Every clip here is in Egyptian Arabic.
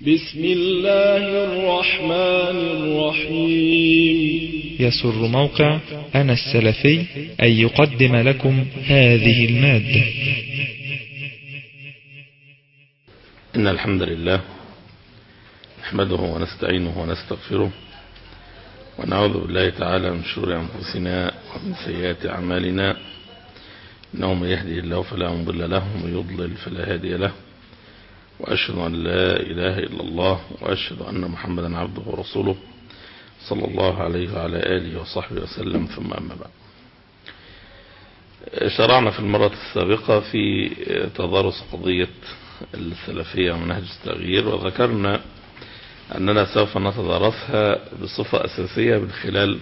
بسم الله الرحمن الرحيم يسر موقع أنا السلفي أن يقدم لكم هذه المادة إن الحمد لله نحمده ونستعينه ونستغفره ونعوذ بالله تعالى من شرور أنفسنا ومن سيئات أعمالنا إنه من يهدي الله فلا مضل له ومن يضلل فلا هادي له وأشهد أن لا إله إلا الله وأشهد أن محمدا عبده ورسوله صلى الله عليه وعلى آله وصحبه وسلم ثم أما بعد شرعنا في المرة السابقة في تدارس قضية السلفية ومنهج التغيير وذكرنا أننا سوف نتدارسها بصفة أساسية من خلال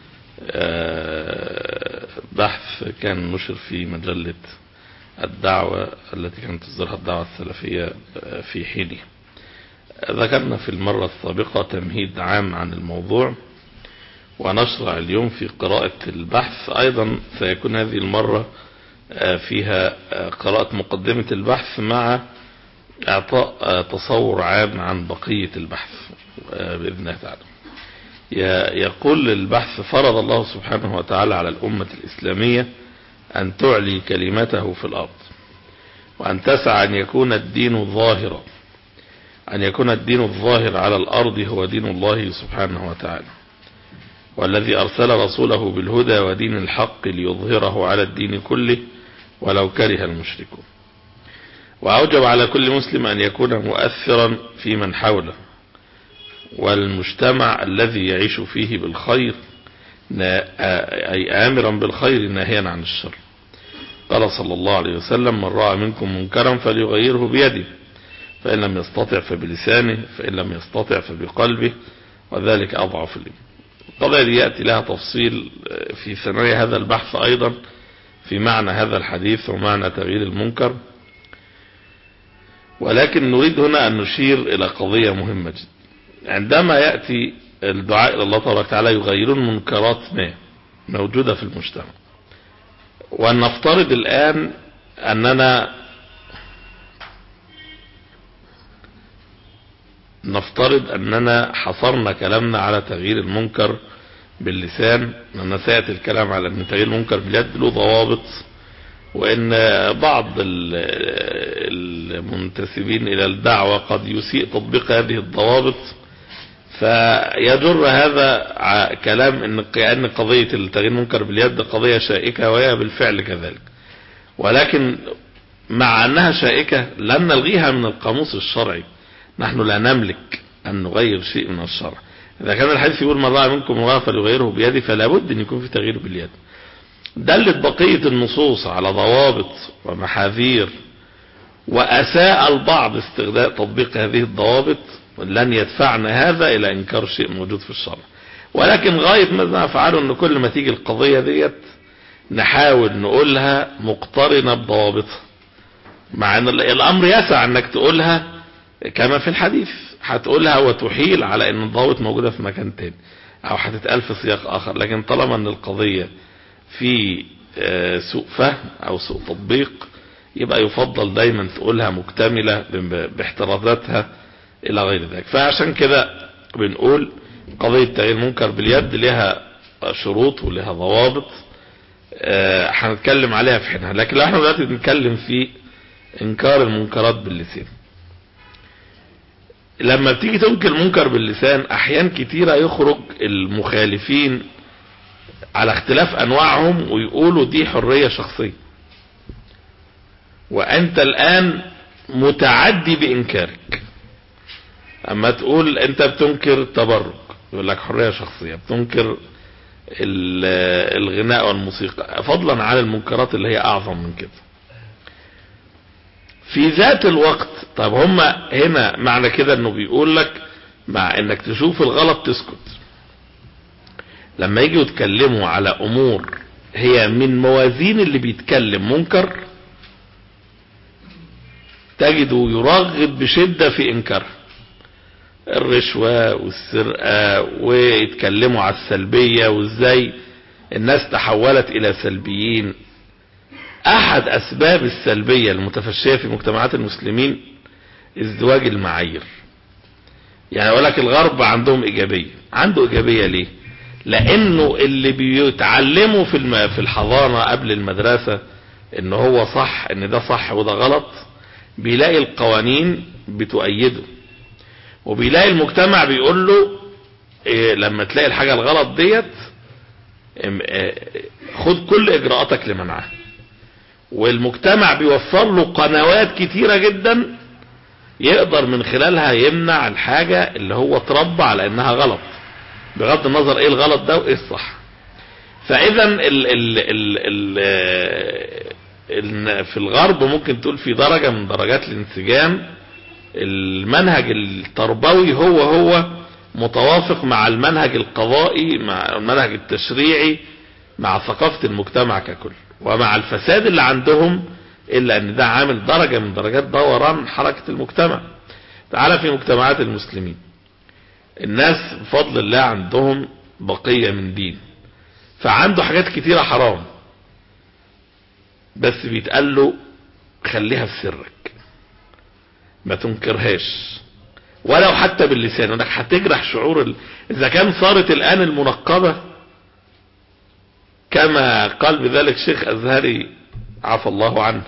بحث كان نشر في مجلة الدعوة التي كانت تصدرها الدعوة السلفية في حينه ذكرنا في المرة السابقة تمهيد عام عن الموضوع ونشرع اليوم في قراءة البحث أيضا سيكون هذه المرة فيها قراءة مقدمة البحث مع اعطاء تصور عام عن بقية البحث بإذن الله تعالى يقول البحث فرض الله سبحانه وتعالى على الأمة الإسلامية أن تعلي كلمته في الأرض وأن تسعى أن يكون الدين ظاهرا أن يكون الدين الظاهر على الأرض هو دين الله سبحانه وتعالى والذي أرسل رسوله بالهدى ودين الحق ليظهره على الدين كله ولو كره المشركون وأوجب على كل مسلم أن يكون مؤثرا في من حوله والمجتمع الذي يعيش فيه بالخير أي آمرا بالخير ناهيا عن الشر قال صلى الله عليه وسلم من رأى منكم منكرا فليغيره بيده فإن لم يستطع فبلسانه فإن لم يستطع فبقلبه وذلك أضعف الإيمان القضية دي يأتي لها تفصيل في ثنايا هذا البحث أيضا في معنى هذا الحديث ومعنى تغيير المنكر ولكن نريد هنا أن نشير إلى قضية مهمة جدا عندما يأتي الدعاء إلى الله تبارك وتعالى يغيرون منكرات ما موجودة في المجتمع ونفترض الآن أننا نفترض أننا حصرنا كلامنا على تغيير المنكر باللسان لأن سيأتي الكلام على أن تغيير المنكر باليد له ضوابط وأن بعض المنتسبين إلى الدعوة قد يسيء تطبيق هذه الضوابط فيجر هذا كلام ان كأن قضية التغيير المنكر باليد قضية شائكة وهي بالفعل كذلك ولكن مع انها شائكة لن نلغيها من القاموس الشرعي نحن لا نملك ان نغير شيء من الشرع اذا كان الحديث يقول من رأى منكم مغاية فليغيره بيده فلا بد ان يكون في تغيير باليد دلت بقية النصوص على ضوابط ومحاذير واساء البعض استخدام تطبيق هذه الضوابط لن يدفعنا هذا الى انكار شيء موجود في الشرع ولكن غاية ما نفعله ان كل ما تيجي القضية ديت نحاول نقولها مقترنة بضوابطها مع ان الامر يسع انك تقولها كما في الحديث هتقولها وتحيل على ان الضوابط موجودة في مكان تاني او هتتقال في سياق اخر لكن طالما ان القضية في سوء فهم او سوء تطبيق يبقى يفضل دايما تقولها مكتملة باحترازاتها الى غير ذلك فعشان كده بنقول قضية تغيير المنكر باليد لها شروط ولها ضوابط هنتكلم عليها في حينها لكن لو احنا دلوقتي بنتكلم في انكار المنكرات باللسان لما بتيجي تنكر المنكر باللسان احيان كتيرة يخرج المخالفين على اختلاف انواعهم ويقولوا دي حرية شخصية وانت الان متعدي بانكارك اما تقول انت بتنكر التبرك يقول لك حرية شخصية بتنكر الغناء والموسيقى فضلا عن المنكرات اللي هي اعظم من كده في ذات الوقت طب هم هنا معنى كده انه بيقول لك مع انك تشوف الغلط تسكت لما يجوا يتكلموا على امور هي من موازين اللي بيتكلم منكر تجده يرغب بشدة في انكارها الرشوة والسرقة ويتكلموا على السلبية وازاي الناس تحولت الى سلبيين احد اسباب السلبية المتفشية في مجتمعات المسلمين ازدواج المعايير يعني اقول لك الغرب عندهم ايجابية عنده ايجابية ليه لانه اللي بيتعلموا في الم... في الحضانة قبل المدرسة ان هو صح ان ده صح وده غلط بيلاقي القوانين بتؤيده وبيلاقي المجتمع بيقول له إيه لما تلاقي الحاجة الغلط ديت ام- اه خد كل اجراءاتك لمنعها والمجتمع بيوفر له قنوات كتيرة جدا يقدر من خلالها يمنع الحاجة اللي هو اتربى على انها غلط بغض النظر ايه الغلط ده وايه الصح فاذا ال ال ال ال ال في الغرب ممكن تقول في درجة من درجات الانسجام المنهج التربوي هو هو متوافق مع المنهج القضائي مع المنهج التشريعي مع ثقافة المجتمع ككل ومع الفساد اللي عندهم الا ان ده عامل درجة من درجات دوران حركة المجتمع تعالى في مجتمعات المسلمين الناس بفضل الله عندهم بقية من دين فعنده حاجات كتيرة حرام بس بيتقال له خليها في سرك ما تنكرهاش ولو حتى باللسان انك هتجرح شعور ال... اذا كان صارت الان المنقبة كما قال بذلك شيخ ازهري عفى الله عنه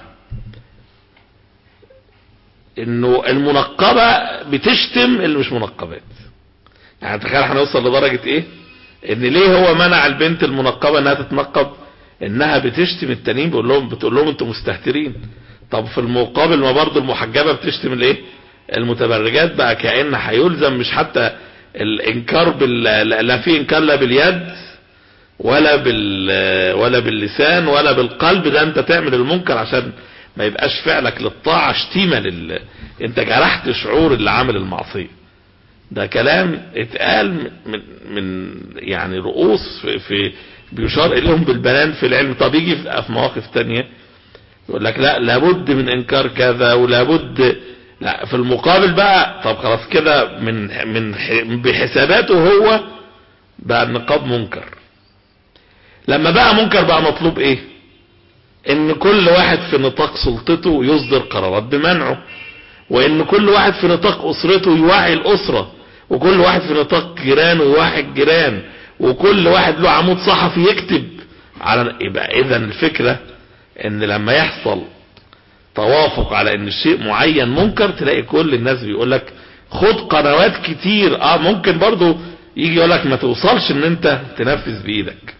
انه المنقبة بتشتم اللي مش منقبات يعني تخيل هنوصل لدرجة ايه ان ليه هو منع البنت المنقبة انها تتنقب انها بتشتم التانيين بيقول لهم بتقول لهم انتوا مستهترين طب في المقابل ما برضه المحجبة بتشتم الايه المتبرجات بقى كأن هيلزم مش حتى الانكار بال لا في انكار لا باليد ولا بال ولا باللسان ولا بالقلب ده انت تعمل المنكر عشان ما يبقاش فعلك للطاعة شتيمة لل... انت جرحت شعور اللي عامل المعصية ده كلام اتقال من, من يعني رؤوس في, في بيشار اليهم بالبنان في العلم طب يجي في مواقف تانية يقول لك لا لابد من انكار كذا ولابد لا في المقابل بقى طب خلاص كده من من بحساباته هو بقى النقاب منكر لما بقى منكر بقى مطلوب ايه ان كل واحد في نطاق سلطته يصدر قرارات بمنعه وان كل واحد في نطاق اسرته يوعي الاسرة وكل واحد في نطاق جيرانه يوعي الجيران وكل واحد له عمود صحفي يكتب على يبقى اذا الفكرة ان لما يحصل توافق على ان الشيء معين منكر تلاقي كل الناس بيقول لك خد قنوات كتير اه ممكن برضو يجي يقول لك ما توصلش ان انت تنفذ بايدك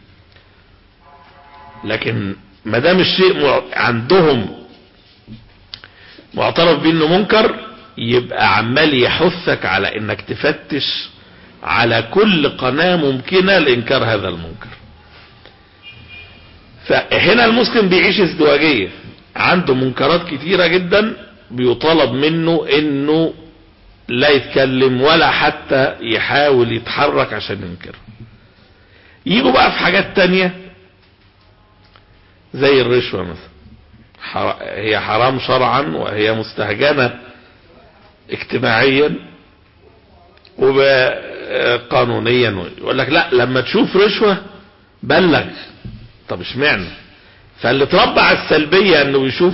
لكن ما دام الشيء مع... عندهم معترف بيه انه منكر يبقى عمال يحثك على انك تفتش على كل قناة ممكنة لانكار هذا المنكر فهنا المسلم بيعيش ازدواجية عنده منكرات كتيرة جدا بيطالب منه انه لا يتكلم ولا حتى يحاول يتحرك عشان ينكر يجوا بقى في حاجات تانية زي الرشوة مثلا هي حرام شرعا وهي مستهجنة اجتماعيا وقانونيا يقول لك لا لما تشوف رشوة بلغ طب اشمعنى فاللي اتربى على السلبية انه يشوف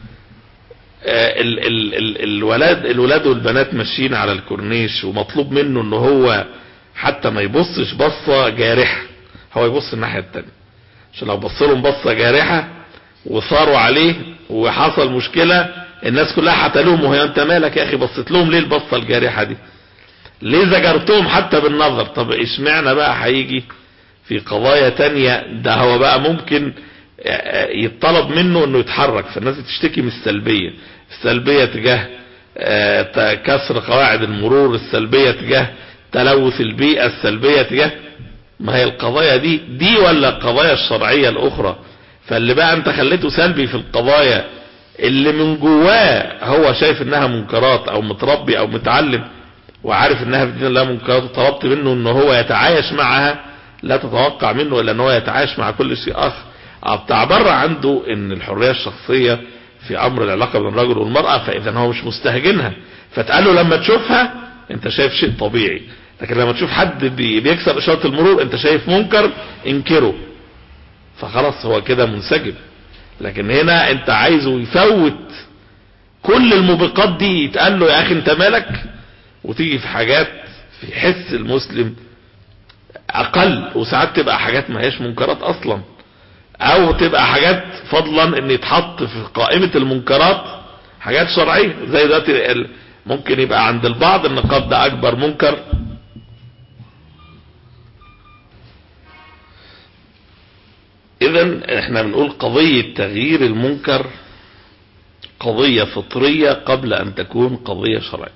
ال ال ال الولاد الولاد والبنات ماشيين على الكورنيش ومطلوب منه ان هو حتى ما يبصش بصة جارحة هو يبص الناحية التانية عشان لو بص لهم بصة جارحة وصاروا عليه وحصل مشكلة الناس كلها هتلوم وهي انت مالك يا اخي بصيت لهم ليه البصة الجارحة دي ليه زجرتهم حتى بالنظر طب اشمعنى بقى هيجي في قضايا تانية ده هو بقى ممكن يطلب منه انه يتحرك فالناس بتشتكي من السلبية السلبية تجاه كسر قواعد المرور السلبية تجاه تلوث البيئة السلبية تجاه ما هي القضايا دي دي ولا القضايا الشرعية الاخرى فاللي بقى انت خليته سلبي في القضايا اللي من جواه هو شايف انها منكرات او متربي او متعلم وعارف انها في دين الله منكرات وطلبت منه ان هو يتعايش معها لا تتوقع منه الا ان هو يتعايش مع كل شيء اخر بتاع بره عنده ان الحرية الشخصية في امر العلاقة بين الرجل والمرأة فاذا هو مش مستهجنها فتقال له لما تشوفها انت شايف شيء طبيعي لكن لما تشوف حد بيكسر اشارة المرور انت شايف منكر انكره فخلاص هو كده منسجم لكن هنا انت عايزه يفوت كل الموبقات دي يتقال له يا اخي انت مالك وتيجي في حاجات في حس المسلم اقل وساعات تبقى حاجات ما هيش منكرات اصلا او تبقى حاجات فضلا ان يتحط في قائمة المنكرات حاجات شرعية زي دلوقتي ال- ممكن يبقى عند البعض النقاب ده اكبر منكر اذا احنا بنقول قضية تغيير المنكر قضية فطرية قبل ان تكون قضية شرعية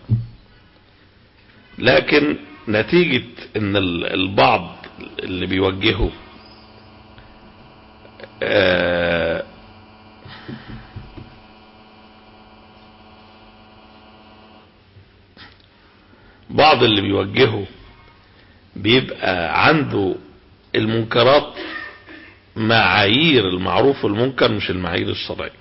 لكن نتيجة ان ال- البعض اللي بيوجهه آه، بعض اللي بيوجهه بيبقى عنده المنكرات معايير المعروف والمنكر مش المعايير الشرعية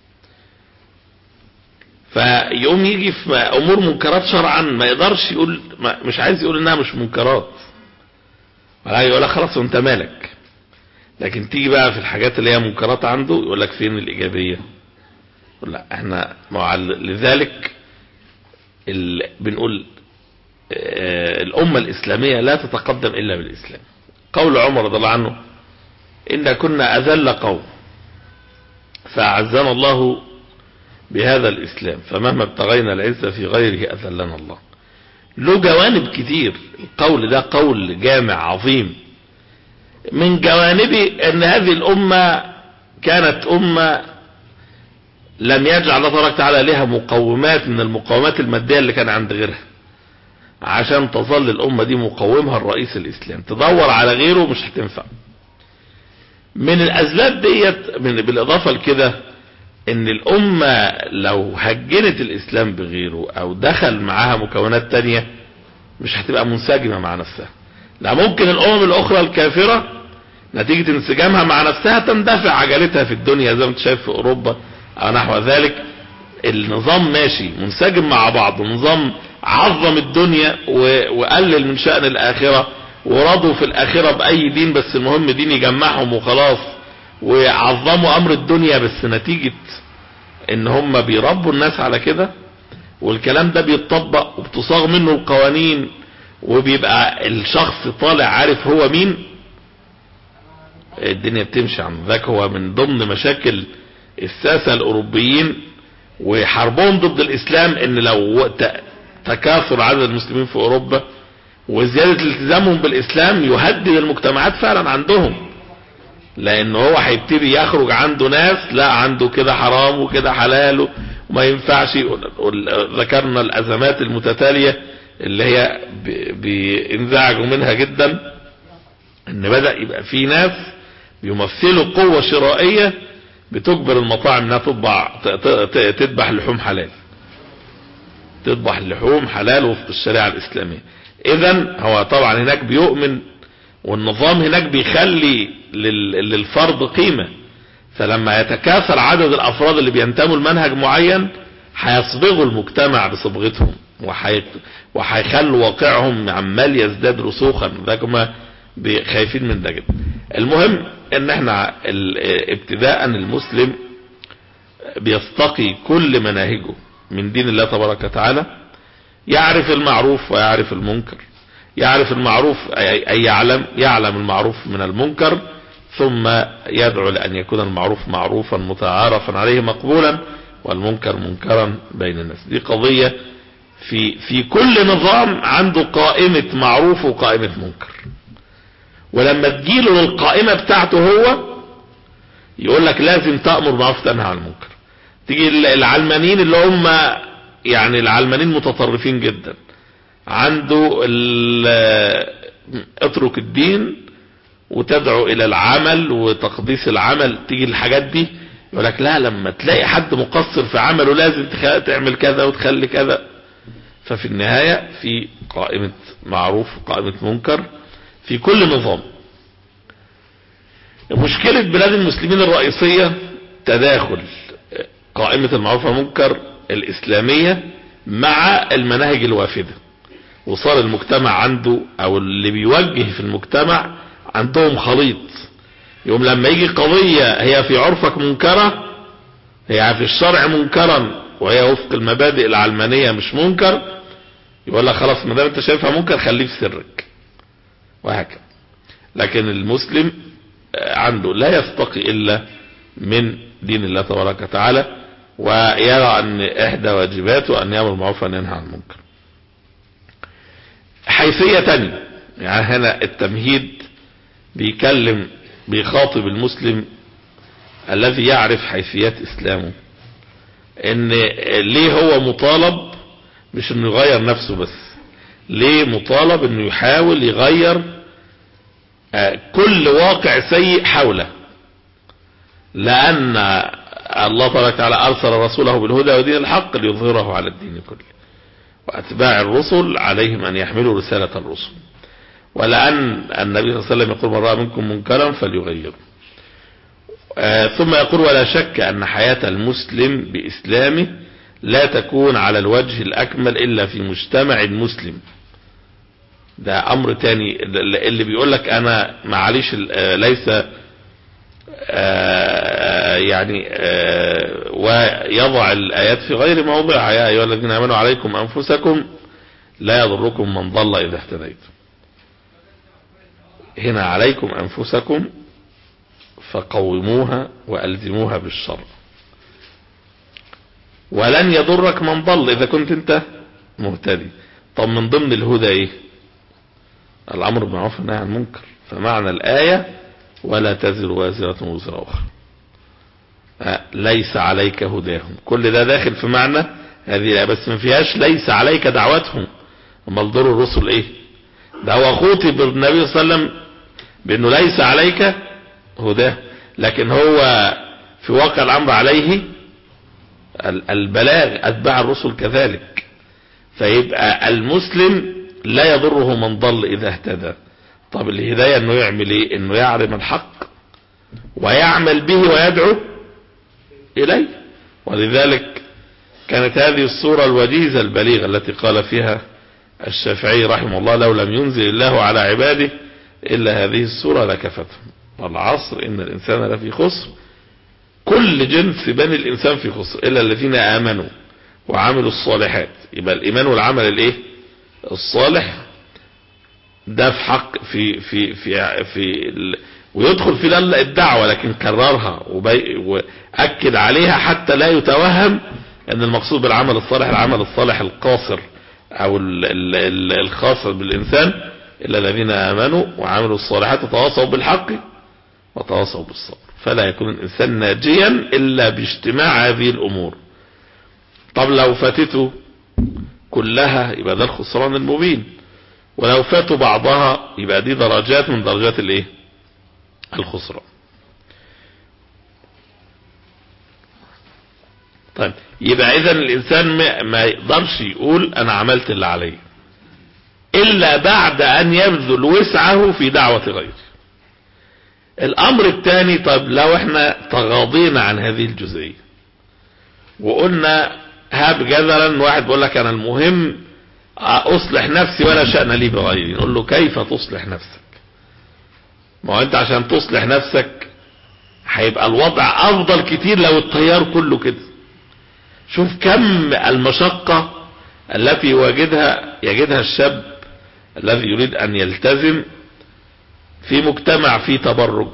فيقوم يجي في امور منكرات شرعا ما يقدرش يقول ما مش عايز يقول انها مش منكرات ولا يقول لك خلاص وانت مالك لكن تيجي بقى في الحاجات اللي هي منكرات عنده يقول لك فين الايجابيه يقول لا احنا مع لذلك ال... بنقول آه، الامه الاسلاميه لا تتقدم الا بالاسلام قول عمر رضي الله عنه ان كنا اذل قوم فاعزنا الله بهذا الاسلام فمهما ابتغينا العزه في غيره اذلنا الله له جوانب كتير القول ده قول جامع عظيم من جوانبه ان هذه الامة كانت امة لم يجعل الله تبارك وتعالى لها مقومات من المقومات المادية اللي كان عند غيرها عشان تظل الامة دي مقومها الرئيس الاسلام تدور على غيره مش هتنفع من الاسباب ديت من بالاضافة لكده ان الامة لو هجنت الاسلام بغيره او دخل معاها مكونات تانية مش هتبقى منسجمة مع نفسها لا ممكن الامم الاخرى الكافرة نتيجة انسجامها مع نفسها تندفع عجلتها في الدنيا زي ما انت شايف في اوروبا او نحو ذلك النظام ماشي منسجم مع بعض نظام عظم الدنيا و- وقلل من شأن الاخرة ورضوا في الاخرة باي دين بس المهم دين يجمعهم وخلاص وعظموا امر الدنيا بس نتيجة ان هم بيربوا الناس على كده والكلام ده بيتطبق وبتصاغ منه القوانين وبيبقى الشخص طالع عارف هو مين الدنيا بتمشي عن ذاك هو من ضمن مشاكل الساسة الاوروبيين وحربهم ضد الاسلام ان لو ت- تكاثر عدد المسلمين في اوروبا وزيادة التزامهم بالاسلام يهدد المجتمعات فعلا عندهم لان هو هيبتدي يخرج عنده ناس لا عنده كده حرام وكده حلال وما ينفعش وال- ذكرنا الازمات المتتالية اللي هي ب- بينزعجوا منها جدا ان بدأ يبقى في ناس بيمثلوا قوة شرائية بتجبر المطاعم انها تطبع ت- ت- ت- تذبح لحوم حلال تذبح اللحوم حلال وفق الشريعة الاسلامية اذا هو طبعا هناك بيؤمن والنظام هناك بيخلي لل- للفرد قيمة فلما يتكاثر عدد الافراد اللي بينتموا لمنهج معين هيصبغوا المجتمع بصبغتهم وحي... وهيخلوا واقعهم عمال يزداد رسوخا ذاك ما بي- خايفين من ده جدا المهم ان احنا ال- ابتداء المسلم بيستقي كل مناهجه من دين الله تبارك وتعالى يعرف المعروف ويعرف المنكر يعرف المعروف أي أي يعلم يعلم المعروف من المنكر ثم يدعو لأن يكون المعروف معروفا متعارفا عليه مقبولا والمنكر منكرا بين الناس دي قضية في في كل نظام عنده قائمة معروف وقائمة منكر ولما تجيله للقائمة بتاعته هو يقول لك لازم تأمر معروف تنهى عن المنكر تيجي العلمانيين اللي هم يعني العلمانيين متطرفين جدا عنده ال- اترك الدين وتدعو الى العمل وتقديس العمل تيجي الحاجات دي يقول لك لا لما تلاقي حد مقصر في عمله لازم تخ- تعمل كذا وتخلي كذا ففي النهاية في قائمة معروف وقائمة منكر في كل نظام مشكلة بلاد المسلمين الرئيسية تداخل قائمة المعروف والمنكر الإسلامية مع المناهج الوافدة وصار المجتمع عنده أو اللي بيوجه في المجتمع عندهم خليط يوم لما يجي قضية هي في عرفك منكرة هي في الشرع منكرا وهي وفق المبادئ العلمانية مش منكر يقول لك خلاص ما دام انت شايفها منكر خليه في سرك وهكذا لكن المسلم عنده لا يستقي الا من دين الله تبارك وتعالى ويرى ان احدى واجباته ان يامر بالمعروف وان ينهى عن المنكر حيثية تانية يعني هنا التمهيد بيكلم بيخاطب المسلم الذي يعرف حيثيات اسلامه ان ليه هو مطالب مش انه يغير نفسه بس ليه مطالب انه يحاول يغير كل واقع سيء حوله لان الله تبارك وتعالى ارسل رسوله بالهدى ودين الحق ليظهره على الدين كله واتباع الرسل عليهم ان يحملوا رسالة الرسل ولان النبي صلى الله عليه وسلم يقول من رأى منكم منكرا فليغيره آه ثم يقول ولا شك ان حياة المسلم باسلامه لا تكون على الوجه الاكمل الا في مجتمع مسلم ده امر تاني اللي بيقول لك انا معليش ليس آه يعني آه ويضع الايات في غير موضعها يا ايها الذين امنوا عليكم انفسكم لا يضركم من ضل اذا اهتديتم هنا عليكم انفسكم فقوموها والزموها بالشر ولن يضرك من ضل اذا كنت انت مهتدي طب من ضمن الهدى ايه الامر بالمعروف والنهي عن المنكر فمعنى الايه ولا تزر وازرة وزر اخرى ليس عليك هداهم كل ده داخل في معنى هذه بس ما فيهاش ليس عليك دعوتهم امال دور الرسل ايه ده هو خوطب بالنبي صلى الله عليه وسلم بانه ليس عليك هداه لكن هو في واقع الامر عليه البلاغ اتباع الرسل كذلك فيبقى المسلم لا يضره من ضل اذا اهتدى طب الهداية انه يعمل ايه انه يعلم الحق ويعمل به ويدعو اليه ولذلك كانت هذه الصورة الوجيزة البليغة التي قال فيها الشافعي رحمه الله لو لم ينزل الله على عباده الا هذه الصورة لكفتهم والعصر ان الانسان لفي خسر كل جنس بني الانسان في خسر الا الذين امنوا وعملوا الصالحات يبقى الايمان والعمل الايه الصالح ده في حق في في في في ال... ويدخل في الدعوة لكن كررها وبي... واكد عليها حتى لا يتوهم ان المقصود بالعمل الصالح العمل الصالح القاصر او ال... ال... الخاص بالانسان الا الذين امنوا وعملوا الصالحات وتواصوا بالحق وتواصوا بالصبر فلا يكون الانسان ناجيا الا باجتماع هذه الامور طب لو فاتته كلها يبقى ده الخسران المبين ولو فاتوا بعضها يبقى دي درجات من درجات الايه الخسران طيب يبقى اذا الانسان ما يقدرش يقول انا عملت اللي عليه الا بعد ان يبذل وسعه في دعوة غيره الامر الثاني طب لو احنا تغاضينا عن هذه الجزئية وقلنا هاب جدلا واحد بيقول لك انا المهم اصلح نفسي ولا شأن لي بغيري نقول له كيف تصلح نفسك ما هو انت عشان تصلح نفسك هيبقى الوضع افضل كتير لو التيار كله كده شوف كم المشقة التي يواجدها يجدها الشاب الذي يريد ان يلتزم في مجتمع فيه تبرج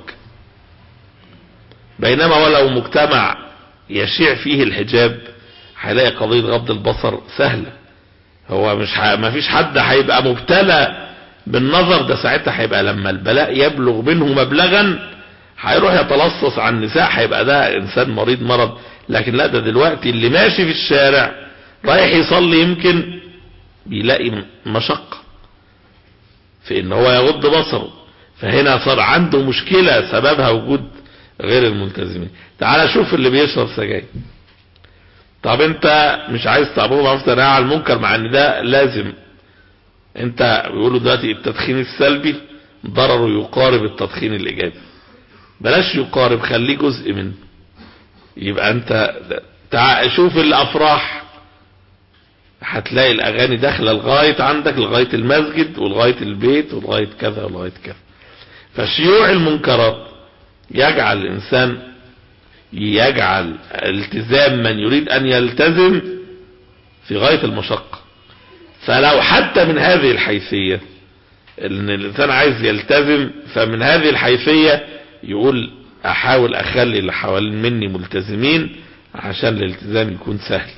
بينما ولو مجتمع يشيع فيه الحجاب هيلاقي قضية غض البصر سهلة هو مش ح... ما فيش حد هيبقى مبتلى بالنظر ده ساعتها هيبقى لما البلاء يبلغ منه مبلغا هيروح يتلصص عن النساء هيبقى ده انسان مريض مرض لكن لا ده دلوقتي اللي ماشي في الشارع رايح يصلي يمكن بيلاقي مشقة في ان هو يغض بصره فهنا صار عنده مشكلة سببها وجود غير الملتزمين تعال شوف اللي بيشرب سجاير طب انت مش عايز تعبوه معروف تنهى عن المنكر مع ان ده لازم انت بيقولوا دلوقتي التدخين السلبي ضرره يقارب التدخين الايجابي بلاش يقارب خليه جزء منه يبقى انت تع... شوف الافراح هتلاقي الاغاني داخله لغايه عندك لغايه المسجد ولغايه البيت ولغايه كذا ولغايه كذا فشيوع المنكرات يجعل الانسان يجعل التزام من يريد ان يلتزم في غاية المشقة فلو حتى من هذه الحيثية ان الانسان عايز يلتزم فمن هذه الحيثية يقول احاول اخلي اللي حوالين مني ملتزمين عشان الالتزام يكون سهل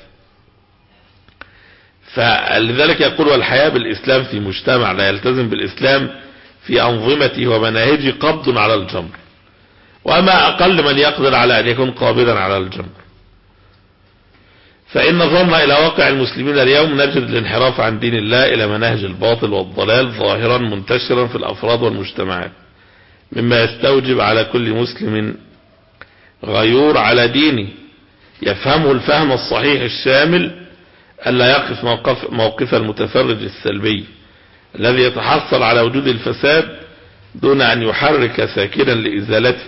فلذلك يقول والحياة بالاسلام في مجتمع لا يلتزم بالاسلام في انظمته ومناهجه قبض على الجمر وما اقل من يقدر على ان يكون قابضا على الجمر فإن نظرنا إلى واقع المسلمين اليوم نجد الانحراف عن دين الله إلى مناهج الباطل والضلال ظاهرا منتشرا في الأفراد والمجتمعات مما يستوجب على كل مسلم غيور على دينه يفهمه الفهم الصحيح الشامل ألا يقف موقف, موقف المتفرج السلبي الذي يتحصل على وجود الفساد دون أن يحرك ساكنا لإزالته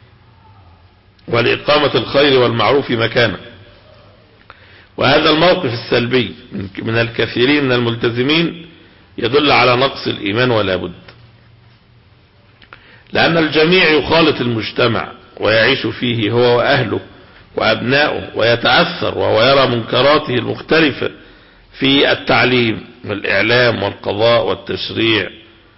ولإقامة الخير والمعروف مكانه وهذا الموقف السلبي من الكثيرين من الملتزمين يدل على نقص الإيمان ولا بد لأن الجميع يخالط المجتمع ويعيش فيه هو وأهله وأبنائه ويتأثر وهو يرى منكراته المختلفة في التعليم والإعلام والقضاء والتشريع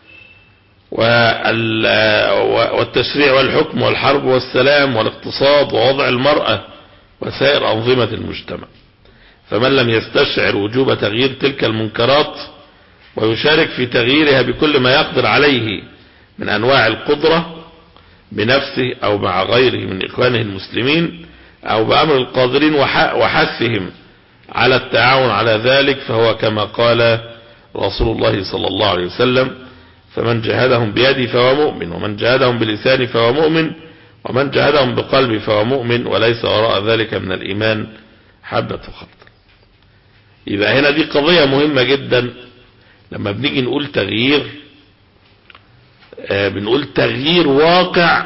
والتشريع والحكم والحرب والسلام والاقتصاد ووضع المرأة وسائر أنظمة المجتمع فمن لم يستشعر وجوب تغيير تلك المنكرات ويشارك في تغييرها بكل ما يقدر عليه من أنواع القدرة بنفسه أو مع غيره من إخوانه المسلمين أو بأمر القادرين وحثهم على التعاون على ذلك فهو كما قال رسول الله صلى الله عليه وسلم فمن جهدهم بيدي فهو مؤمن ومن جهدهم بلساني فهو مؤمن ومن جهدهم بقلبي فهو مؤمن وليس وراء ذلك من الإيمان حبة خطر يبقى هنا دي قضية مهمة جدا لما بنيجي نقول تغيير آه بنقول تغيير واقع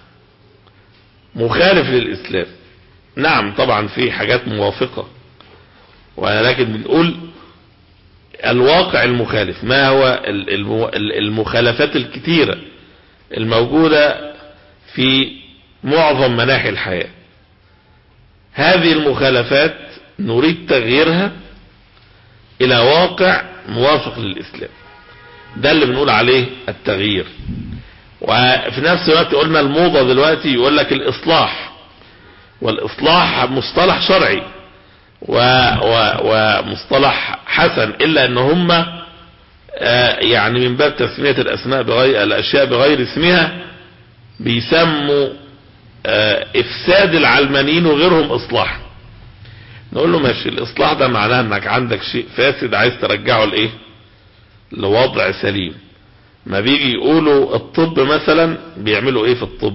مخالف للإسلام نعم طبعا في حاجات موافقة ولكن بنقول الواقع المخالف ما هو المخالفات الكتيرة الموجودة في معظم مناحي الحياة هذه المخالفات نريد تغييرها الى واقع موافق للاسلام ده اللي بنقول عليه التغيير وفي نفس الوقت قلنا الموضة دلوقتي يقول لك الاصلاح والاصلاح مصطلح شرعي و و ومصطلح حسن الا ان هم يعني من باب تسمية الاسماء بغير الاشياء بغير اسمها بيسموا افساد العلمانيين وغيرهم اصلاحا نقول له ماشي الاصلاح ده معناه انك عندك شيء فاسد عايز ترجعه لايه لوضع سليم ما بيجي يقولوا الطب مثلا بيعملوا ايه في الطب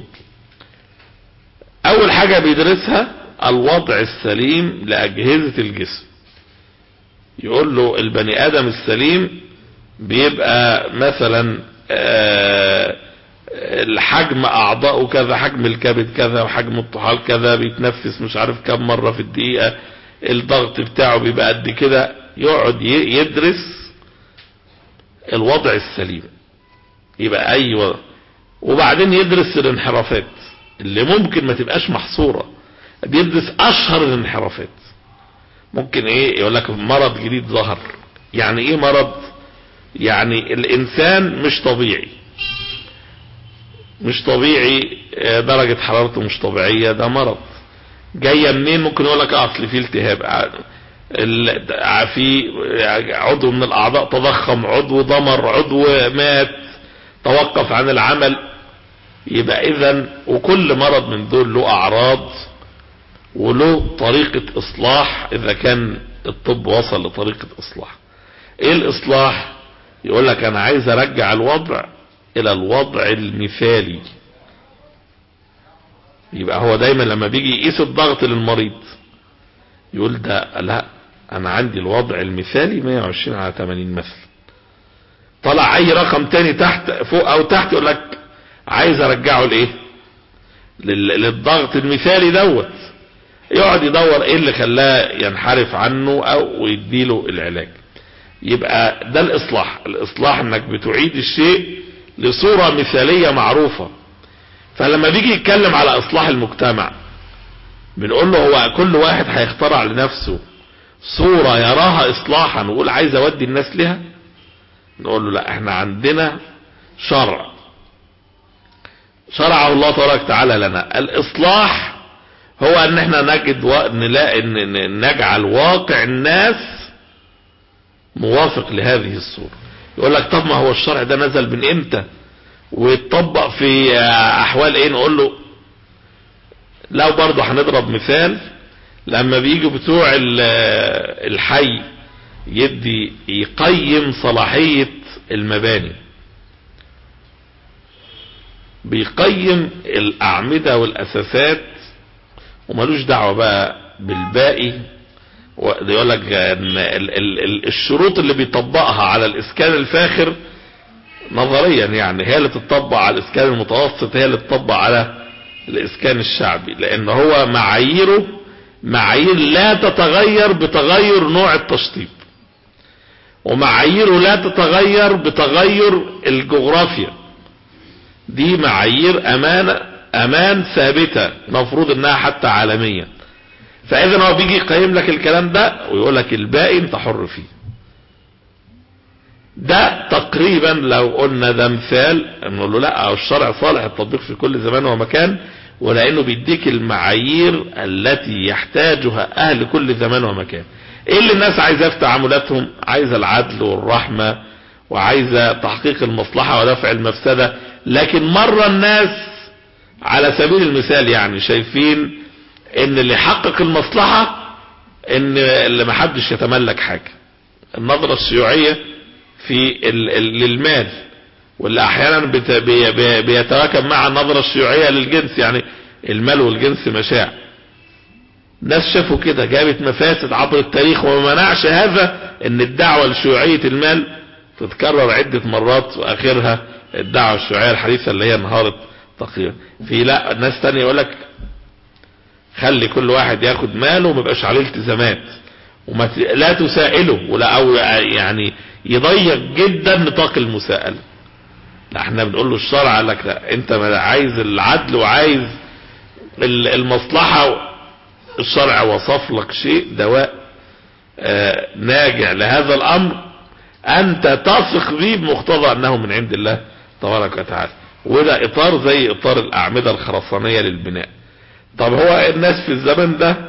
اول حاجة بيدرسها الوضع السليم لاجهزة الجسم يقول له البني ادم السليم بيبقى مثلا الحجم اعضاؤه كذا حجم الكبد كذا وحجم الطحال كذا بيتنفس مش عارف كم مرة في الدقيقة الضغط بتاعه بيبقى قد كده يقعد يدرس الوضع السليم يبقى اي وضع وبعدين يدرس الانحرافات اللي ممكن ما تبقاش محصورة بيدرس اشهر الانحرافات ممكن ايه يقول لك مرض جديد ظهر يعني ايه مرض يعني الانسان مش طبيعي مش طبيعي درجة حرارته مش طبيعية ده مرض جاية منين ممكن يقول لك اصل في التهاب في عضو من الاعضاء تضخم عضو ضمر عضو مات توقف عن العمل يبقى اذا وكل مرض من دول له اعراض وله طريقة اصلاح اذا كان الطب وصل لطريقة اصلاح ايه الاصلاح يقول لك انا عايز ارجع الوضع الى الوضع المثالي يبقى هو دايما لما بيجي يقيس الضغط للمريض يقول ده لا انا عندي الوضع المثالي 120 على 80 مثلا طلع اي رقم تاني تحت فوق او تحت يقول لك عايز ارجعه لايه للضغط المثالي دوت يقعد يدور ايه اللي خلاه ينحرف عنه او يديله العلاج يبقى ده الاصلاح الاصلاح انك بتعيد الشيء لصورة مثالية معروفة فلما بيجي يتكلم على اصلاح المجتمع بنقول له هو كل واحد هيخترع لنفسه صورة يراها اصلاحا ويقول عايز اودي الناس لها نقول له لا احنا عندنا شرع شرعه الله تبارك وتعالى لنا الاصلاح هو ان احنا نجد و... نلاقي ان نجعل واقع الناس موافق لهذه الصورة يقول لك طب ما هو الشرع ده نزل من امتى ويتطبق في احوال ايه نقول له لو برضه هنضرب مثال لما بيجوا بتوع الحي يدي يقيم صلاحية المباني بيقيم الاعمدة والاساسات وملوش دعوة بقى بالباقي يقول لك ان الشروط اللي بيطبقها على الاسكان الفاخر نظريا يعني هي اللي تطبق على الاسكان المتوسط هي اللي تطبق على الاسكان الشعبي لان هو معاييره معايير لا تتغير بتغير نوع التشطيب ومعاييره لا تتغير بتغير الجغرافيا دي معايير امان امان ثابتة مفروض انها حتى عالميا فاذا هو بيجي يقيم لك الكلام ده ويقول لك الباقي انت حر فيه ده تقريبا لو قلنا ده مثال نقول له لا الشرع صالح التطبيق في كل زمان ومكان ولانه بيديك المعايير التي يحتاجها اهل كل زمان ومكان ايه اللي الناس عايزاه في تعاملاتهم عايزه العدل والرحمة وعايزه تحقيق المصلحة ودفع المفسدة لكن مرة الناس على سبيل المثال يعني شايفين ان اللي يحقق المصلحة ان اللي محدش يتملك حاجة النظرة الشيوعية في للمال واللي احيانا بيتواكب مع النظرة الشيوعية للجنس يعني المال والجنس مشاع ناس شافوا كده جابت مفاسد عبر التاريخ وما منعش هذا ان الدعوة لشيوعية المال تتكرر عدة مرات واخرها الدعوة الشيوعية الحديثة اللي هي انهارت تقريبا في لا ناس تانية يقول لك خلي كل واحد ياخد ماله وما يبقاش عليه التزامات وما لا تسائله ولا او يعني يضيق جدا نطاق المساءلة لا احنا بنقول له الشرع قال لك لا انت عايز العدل وعايز المصلحة الشرع وصف لك شيء دواء اه ناجع لهذا الامر انت تثق به بمقتضى انه من عند الله تبارك وتعالى وده اطار زي اطار الاعمدة الخرسانية للبناء طب هو الناس في الزمن ده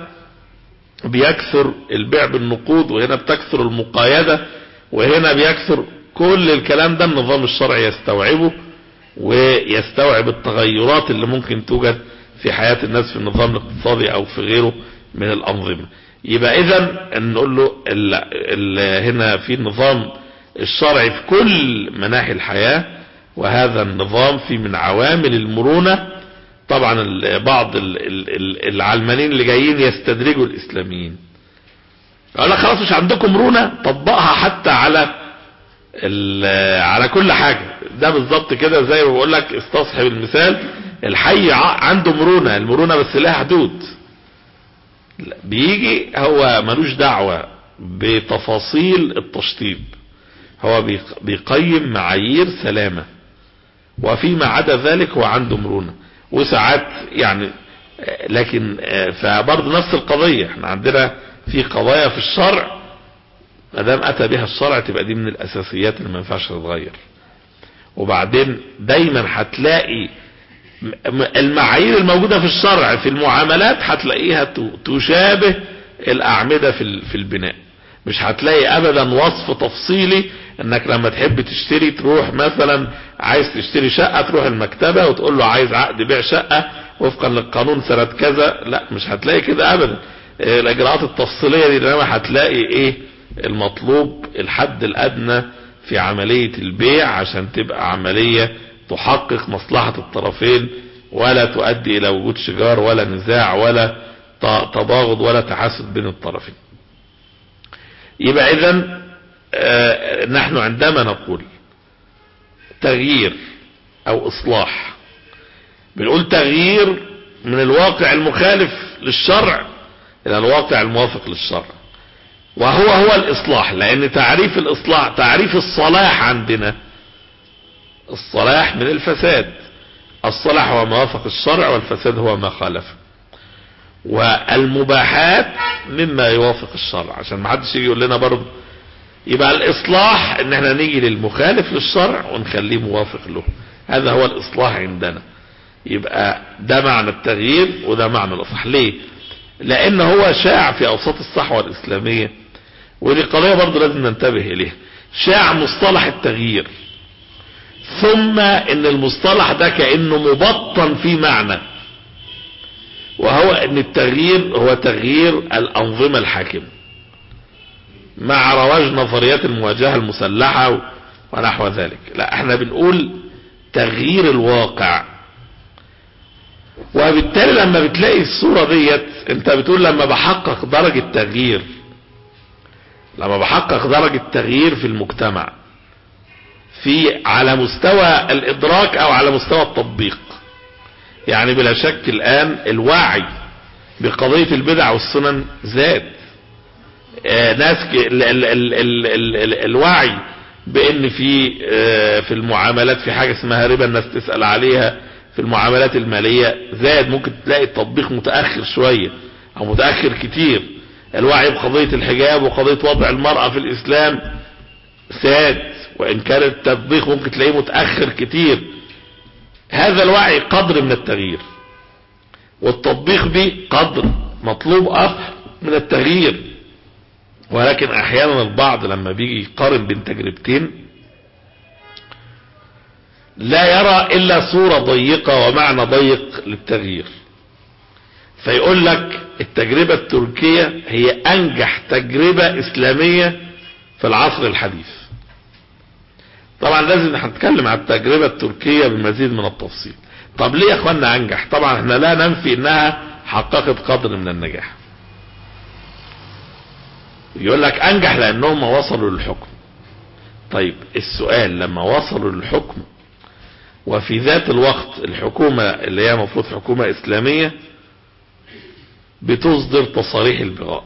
بيكثر البيع بالنقود وهنا بتكثر المقايدة وهنا بيكثر كل الكلام ده النظام الشرعي يستوعبه ويستوعب التغيرات اللي ممكن توجد في حياة الناس في النظام الاقتصادي او في غيره من الانظمة يبقى اذا نقول له ال ال هنا في النظام الشرعي في كل مناحي الحياة وهذا النظام في من عوامل المرونة طبعا بعض العلمانيين اللي جايين يستدرجوا الاسلاميين قال لك خلاص مش عندكم مرونة طبقها حتى على على كل حاجة ده بالظبط كده زي ما بقول لك استصحب المثال الحي عنده مرونة المرونة بس لها حدود بيجي هو ملوش دعوة بتفاصيل التشطيب هو بيقيم معايير سلامة وفيما عدا ذلك هو عنده مرونة وساعات يعني لكن فبرضه نفس القضية احنا عندنا في قضايا في الشرع ما دام اتى بها الشرع تبقى دي من الاساسيات اللي ما ينفعش تتغير وبعدين دايما هتلاقي المعايير الموجودة في الشرع في المعاملات هتلاقيها تشابه الاعمدة في في البناء مش هتلاقي ابدا وصف تفصيلي انك لما تحب تشتري تروح مثلا عايز تشتري شقة تروح المكتبة وتقول له عايز عقد بيع شقة وفقا للقانون سنة كذا لا مش هتلاقي كده ابدا الاجراءات التفصيلية دي انما هتلاقي ايه المطلوب الحد الادنى في عملية البيع عشان تبقى عملية تحقق مصلحة الطرفين ولا تؤدي الى وجود شجار ولا نزاع ولا تباغض ولا تحاسد بين الطرفين يبقى اذا آه نحن عندما نقول تغيير او اصلاح بنقول تغيير من الواقع المخالف للشرع الى الواقع الموافق للشرع وهو هو الاصلاح لان تعريف الاصلاح تعريف الصلاح عندنا الصلاح من الفساد الصلاح هو ما وافق الشرع والفساد هو ما خالفه والمباحات مما يوافق الشرع عشان ما حدش يجي يقول لنا برضه يبقى الاصلاح ان احنا نيجي للمخالف للشرع ونخليه موافق له هذا هو الاصلاح عندنا يبقى ده معنى التغيير وده معنى الاصلاح ليه لان هو شاع في اوساط الصحوة الاسلامية ودي قضية برضه لازم ننتبه اليها شاع مصطلح التغيير ثم ان المصطلح ده كأنه مبطن في معنى وهو ان التغيير هو تغيير الانظمة الحاكمة مع رواج نظريات المواجهة المسلحة ونحو ذلك لا احنا بنقول تغيير الواقع وبالتالي لما بتلاقي الصورة ديت انت بتقول لما بحقق درجة تغيير لما بحقق درجة تغيير في المجتمع في على مستوى الادراك او على مستوى التطبيق يعني بلا شك الان الوعي بقضية البدع والسنن زاد آه ناس ال ال ال ال ال ال الوعي بان في آه في المعاملات في حاجة اسمها ربا الناس تسأل عليها في المعاملات المالية زاد ممكن تلاقي التطبيق متأخر شوية او متأخر كتير الوعي بقضية الحجاب وقضية وضع المرأة في الاسلام زاد وان كان التطبيق ممكن تلاقيه متأخر كتير هذا الوعي قدر من التغيير والتطبيق به قدر مطلوب اخر من التغيير ولكن احيانا البعض لما بيجي يقارن بين تجربتين لا يرى الا صورة ضيقة ومعنى ضيق للتغيير فيقول لك التجربة التركية هي انجح تجربة اسلامية في العصر الحديث طبعا لازم هنتكلم عن التجربة التركية بمزيد من التفصيل طب ليه يا اخوانا انجح طبعا احنا لا ننفي انها حققت قدر من النجاح يقول لك انجح لانهم وصلوا للحكم طيب السؤال لما وصلوا للحكم وفي ذات الوقت الحكومة اللي هي مفروض حكومة اسلامية بتصدر تصاريح البغاء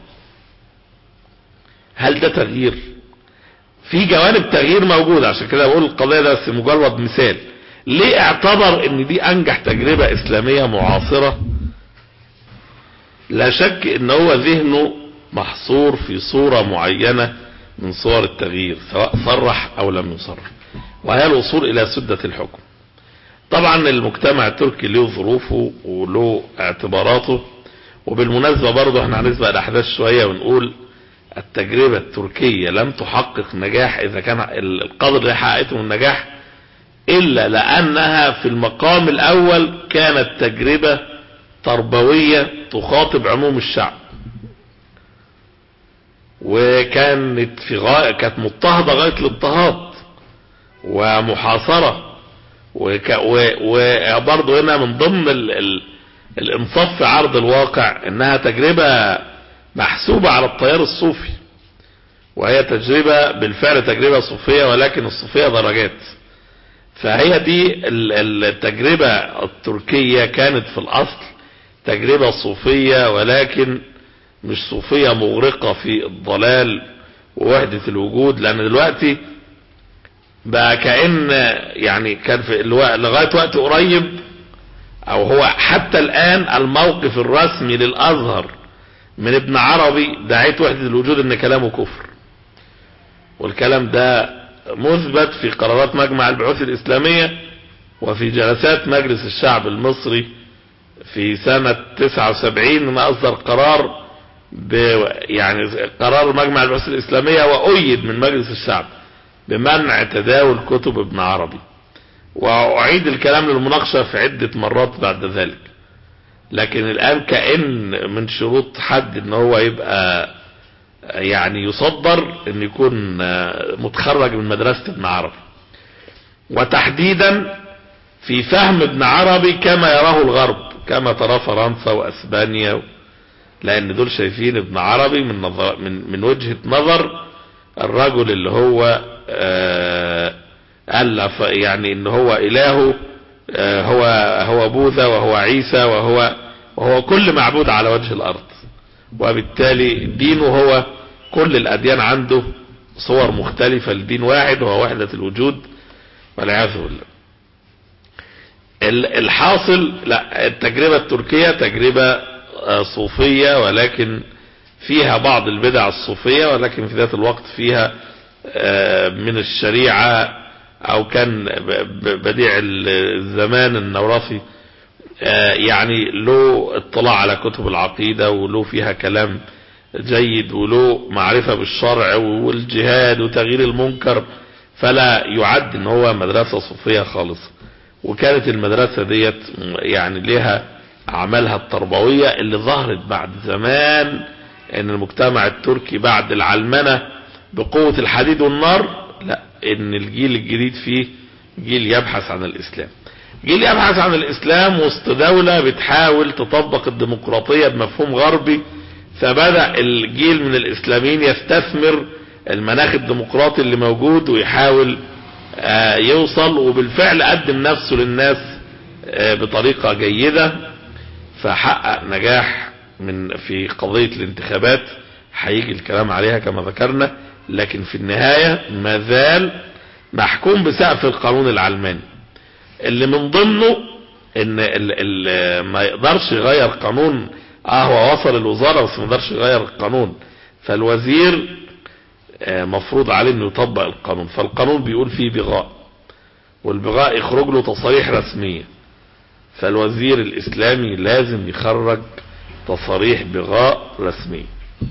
هل ده تغيير في جوانب تغيير موجودة عشان كده بقول القضية ده بس مجرد مثال ليه اعتبر ان دي انجح تجربة اسلامية معاصرة لا شك ان هو ذهنه محصور في صورة معينة من صور التغيير سواء صرح او لم يصرح وهي الوصول الى سدة الحكم طبعا المجتمع التركي له ظروفه وله اعتباراته وبالمناسبة برضه احنا هنسبق الاحداث شوية ونقول التجربة التركية لم تحقق نجاح اذا كان القدر اللي حققته من النجاح الا لانها في المقام الاول كانت تجربة تربوية تخاطب عموم الشعب وكانت في غاية كانت مضطهدة غاية الاضطهاد ومحاصرة وك... وبرضه هنا من ضمن ال... ال... الانصاف في عرض الواقع انها تجربة محسوبة على التيار الصوفي وهي تجربة بالفعل تجربة صوفية ولكن الصوفية درجات فهي دي التجربة التركية كانت في الاصل تجربة صوفية ولكن مش صوفية مغرقة في الضلال ووحدة الوجود لان دلوقتي بقى كأن يعني كان في لغاية وقت قريب او هو حتى الان الموقف الرسمي للازهر من ابن عربي دعيت وحدة الوجود ان كلامه كفر والكلام ده مثبت في قرارات مجمع البحوث الاسلامية وفي جلسات مجلس الشعب المصري في سنة 79 ما اصدر قرار ب يعني قرار مجمع البحوث الاسلامية وايد من مجلس الشعب بمنع تداول كتب ابن عربي واعيد الكلام للمناقشة في عدة مرات بعد ذلك لكن الان كأن من شروط حد ان هو يبقى يعني يصدر ان يكون متخرج من مدرسة ابن عربي وتحديدا في فهم ابن عربي كما يراه الغرب كما ترى فرنسا واسبانيا لان دول شايفين ابن عربي من نظر من من وجهة نظر الرجل اللي هو ألف يعني ان هو اله هو هو بوذا وهو عيسى وهو وهو كل معبود على وجه الارض وبالتالي دينه هو كل الاديان عنده صور مختلفة لدين واحد وهو وحدة الوجود والعياذ بالله الحاصل لا التجربة التركية تجربة صوفية ولكن فيها بعض البدع الصوفية ولكن في ذات الوقت فيها من الشريعة او كان بديع الزمان النورافي يعني له اطلاع على كتب العقيدة وله فيها كلام جيد وله معرفة بالشرع والجهاد وتغيير المنكر فلا يعد ان هو مدرسة صوفية خالص وكانت المدرسة ديت يعني لها اعمالها التربوية اللي ظهرت بعد زمان ان المجتمع التركي بعد العلمنة بقوة الحديد والنار لا ان الجيل الجديد فيه جيل يبحث عن الاسلام جيل يبحث عن الاسلام وسط دولة بتحاول تطبق الديمقراطية بمفهوم غربي فبدأ الجيل من الاسلاميين يستثمر المناخ الديمقراطي اللي موجود ويحاول يوصل وبالفعل قدم نفسه للناس بطريقة جيدة فحقق نجاح من في قضية الانتخابات هيجي الكلام عليها كما ذكرنا لكن في النهاية ما زال محكوم بسقف القانون العلماني اللي من ضمنه ان ال ال ما يقدرش يغير قانون اه هو وصل الوزارة بس ما يقدرش يغير القانون فالوزير آه مفروض عليه انه يطبق القانون فالقانون بيقول فيه بغاء والبغاء يخرج له تصاريح رسمية فالوزير الاسلامي لازم يخرج تصاريح بغاء رسمية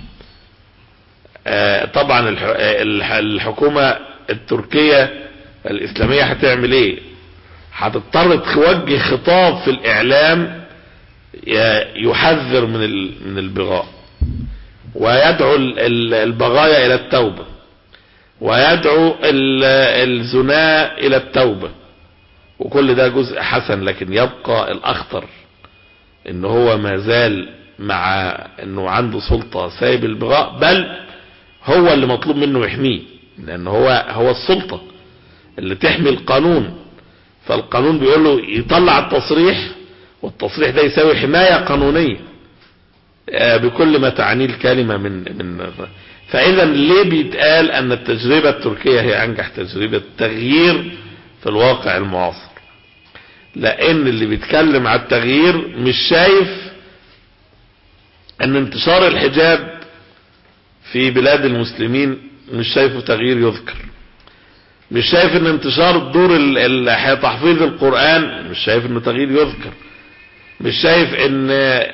آه طبعا الحكومة التركية الاسلامية هتعمل ايه هتضطر توجه خطاب في الاعلام يحذر من من البغاء ويدعو البغايا الى التوبة ويدعو الزناء الى التوبة وكل ده جزء حسن لكن يبقى الاخطر ان هو ما زال مع انه عنده سلطة سايب البغاء بل هو اللي مطلوب منه يحميه لان هو هو السلطة اللي تحمي القانون فالقانون بيقول له يطلع التصريح والتصريح ده يساوي حماية قانونية بكل ما تعنيه الكلمة من من فاذا ليه بيتقال ان التجربة التركية هي انجح تجربة تغيير في الواقع المعاصر لان اللي بيتكلم على التغيير مش شايف ان انتشار الحجاب في بلاد المسلمين مش شايفه تغيير يذكر مش شايف ان انتشار دور تحفيظ القرآن مش شايف انه تغيير يذكر مش شايف ان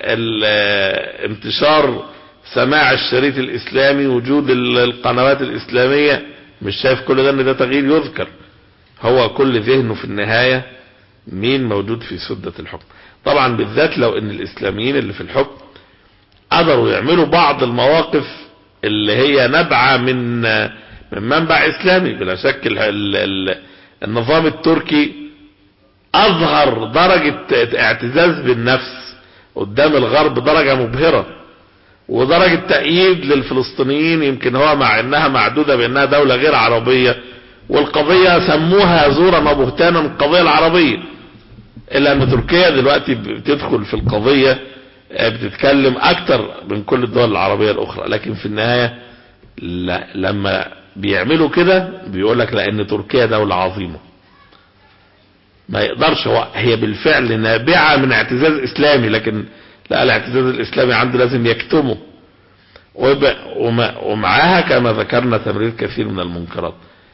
انتشار سماع الشريط الاسلامي وجود القنوات الاسلامية مش شايف كل ده ان ده تغيير يذكر هو كل ذهنه في النهاية مين موجود في سدة الحكم طبعا بالذات لو ان الاسلاميين اللي في الحكم قدروا يعملوا بعض المواقف اللي هي نبعة من من منبع اسلامي بلا شك ال ال النظام التركي اظهر درجة اعتزاز بالنفس قدام الغرب درجة مبهرة ودرجة تأييد للفلسطينيين يمكن هو مع انها معدودة بانها دولة غير عربية والقضية سموها زورا وبهتانا القضية العربية الا ان تركيا دلوقتي بتدخل في القضية بتتكلم اكتر من كل الدول العربية الاخرى لكن في النهاية لا لما بيعملوا كده بيقول لك لان تركيا دولة عظيمة ما يقدرش هو هي بالفعل نابعة من اعتزاز اسلامي لكن لا الاعتزاز الاسلامي عنده لازم يكتمه ومعاها كما ذكرنا تمرير كثير من المنكرات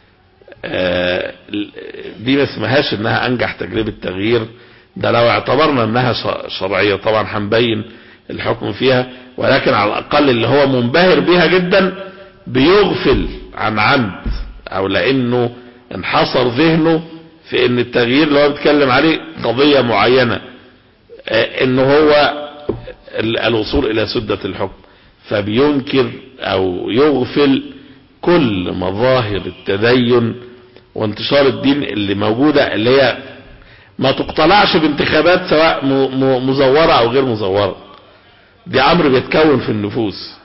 دي ما اسمهاش انها انجح تجربة تغيير ده لو اعتبرنا انها شرعية طبعا هنبين الحكم فيها ولكن على الاقل اللي هو منبهر بيها جدا بيغفل عن عمد او لانه انحصر ذهنه في ان التغيير اللي هو بيتكلم عليه قضية معينة ان هو الوصول الى سدة الحكم فبينكر او يغفل كل مظاهر التدين وانتشار الدين اللي موجودة اللي هي ما تقتلعش بانتخابات سواء مزورة او غير مزورة دي امر بيتكون في النفوس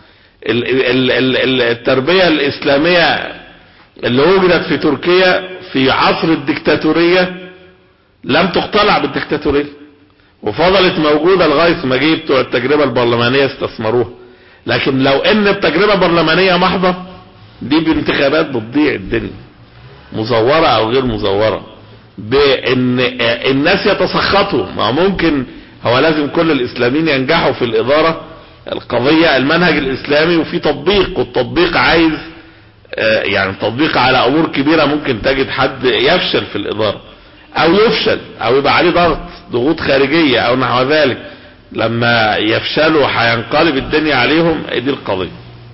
التربية الاسلامية اللي وجدت في تركيا في عصر الدكتاتورية لم تقتلع بالدكتاتورية وفضلت موجودة لغاية ما جه بتوع التجربة البرلمانية استثمروها لكن لو ان التجربة برلمانية محضة دي بانتخابات بتضيع الدنيا مزورة او غير مزورة بان الناس يتسخطوا ما ممكن هو لازم كل الاسلاميين ينجحوا في الادارة القضية المنهج الاسلامي وفي تطبيق والتطبيق عايز آه، يعني تطبيق على امور كبيرة ممكن تجد حد يفشل في الادارة او يفشل او يبقى عليه ضغط ضغوط خارجية او نحو ذلك لما يفشلوا هينقلب الدنيا عليهم دي القضية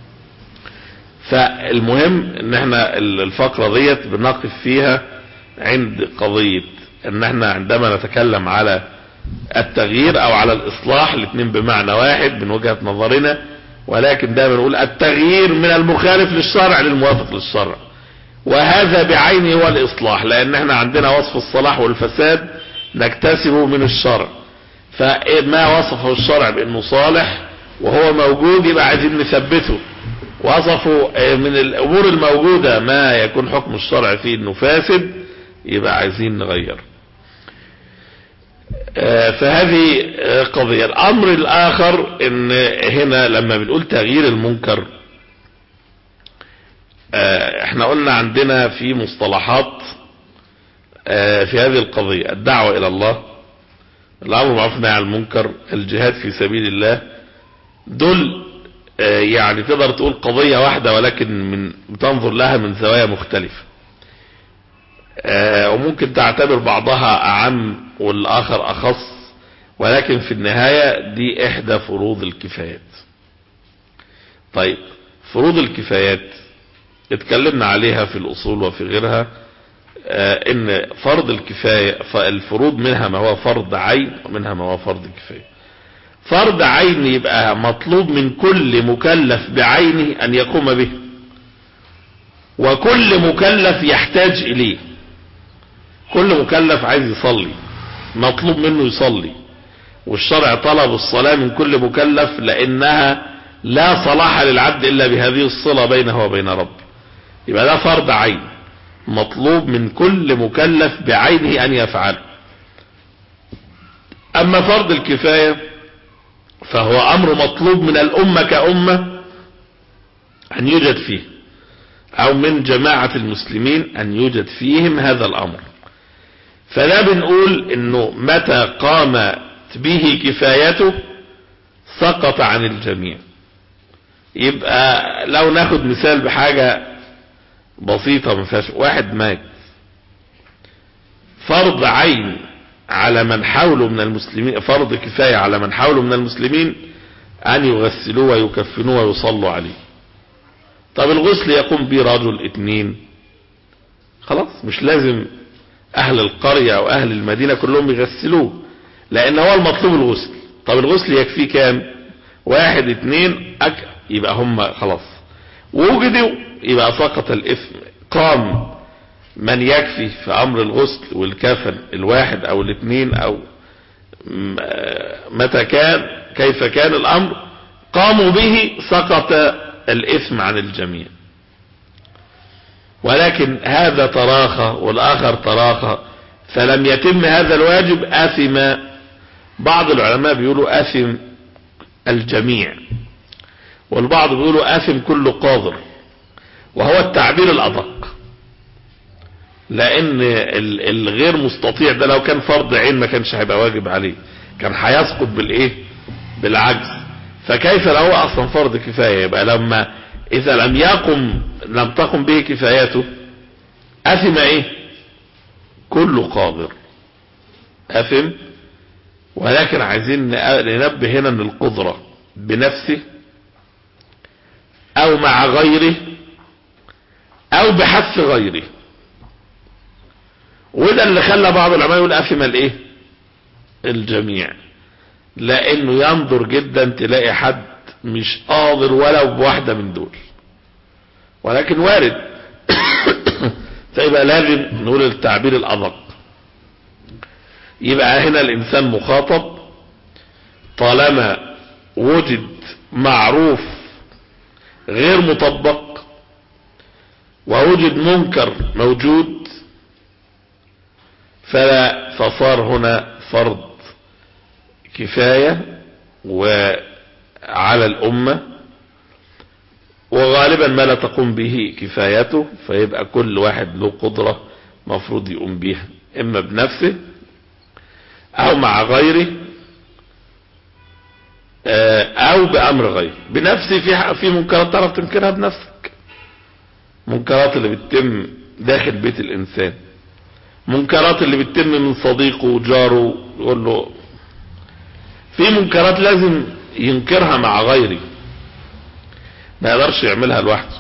فالمهم ان احنا الفقرة ديت بنقف فيها عند قضية ان احنا عندما نتكلم على التغيير او على الاصلاح الاثنين بمعنى واحد من وجهة نظرنا ولكن دايما نقول التغيير من المخالف للشرع للموافق للشرع وهذا بعينه هو الاصلاح لان احنا عندنا وصف الصلاح والفساد نكتسبه من الشرع فما وصفه الشرع بانه صالح وهو موجود يبقى عايزين نثبته وصفوا من الامور الموجودة ما يكون حكم الشرع فيه انه فاسد يبقى عايزين نغير فهذه قضية الامر الاخر ان هنا لما بنقول تغيير المنكر احنا قلنا عندنا في مصطلحات في هذه القضية الدعوة الى الله الامر معروف عن المنكر الجهاد في سبيل الله دول يعني تقدر تقول قضية واحدة ولكن من بتنظر لها من زوايا مختلفة وممكن تعتبر بعضها اعم والاخر اخص ولكن في النهاية دي احدى فروض الكفايات طيب فروض الكفايات اتكلمنا عليها في الاصول وفي غيرها ان فرض الكفاية الفروض منها ما هو فرض عين ومنها ما هو فرض كفاية فرض عين يبقى مطلوب من كل مكلف بعينه ان يقوم به وكل مكلف يحتاج اليه كل مكلف عايز يصلي مطلوب منه يصلي والشرع طلب الصلاة من كل مكلف لانها لا صلاح للعبد الا بهذه الصلة بينه وبين ربه يبقى ده فرض عين مطلوب من كل مكلف بعينه ان يفعله اما فرض الكفاية فهو امر مطلوب من الامة كأمة ان يوجد فيه او من جماعة المسلمين ان يوجد فيهم هذا الامر فلا بنقول انه متى قامت به كفايته سقط عن الجميع يبقى لو ناخد مثال بحاجة بسيطة ما فيهاش واحد مات فرض عين على من حوله من المسلمين فرض كفاية على من حوله من المسلمين ان يغسلوه ويكفنوه ويصلوا عليه طب الغسل يقوم به رجل اتنين خلاص مش لازم اهل القرية او اهل المدينة كلهم يغسلوه لان هو المطلوب الغسل طب الغسل يكفيه كام واحد اتنين أك... يبقى هم خلاص وجدوا يبقى سقط الاثم قام من يكفي في امر الغسل والكفن الواحد او الاثنين او متى كان كيف كان الامر قاموا به سقط الاثم عن الجميع ولكن هذا تراخى والاخر تراخى فلم يتم هذا الواجب اثم بعض العلماء بيقولوا اثم الجميع والبعض بيقولوا اثم كل قاذر وهو التعبير الادق لان الغير مستطيع ده لو كان فرض عين ما كانش هيبقى واجب عليه كان هيسقط بالايه بالعجز فكيف لو هو اصلا فرض كفاية يبقى لما اذا لم يقم لم تقم به كفايته اثم ايه كل قادر اثم ولكن عايزين ننبه هنا ان القدرة بنفسه او مع غيره او بحث غيره وده اللي خلى بعض العلماء يقول اثم الايه الجميع لانه ينظر جدا تلاقي حد مش قادر ولو بواحدة من دول ولكن وارد فيبقى لازم نقول التعبير الادق يبقى هنا الانسان مخاطب طالما وجد معروف غير مطبق ووجد منكر موجود فلا فصار هنا فرض كفاية وعلى الأمة وغالبا ما لا تقوم به كفايته فيبقى كل واحد له قدرة مفروض يقوم بها إما بنفسه أو مع غيره او بامر غير بنفسي في في منكرات تعرف تنكرها بنفسك منكرات اللي بتتم داخل بيت الانسان منكرات اللي بتتم من صديقه وجاره يقول له في منكرات لازم ينكرها مع غيري ما يقدرش يعملها لوحده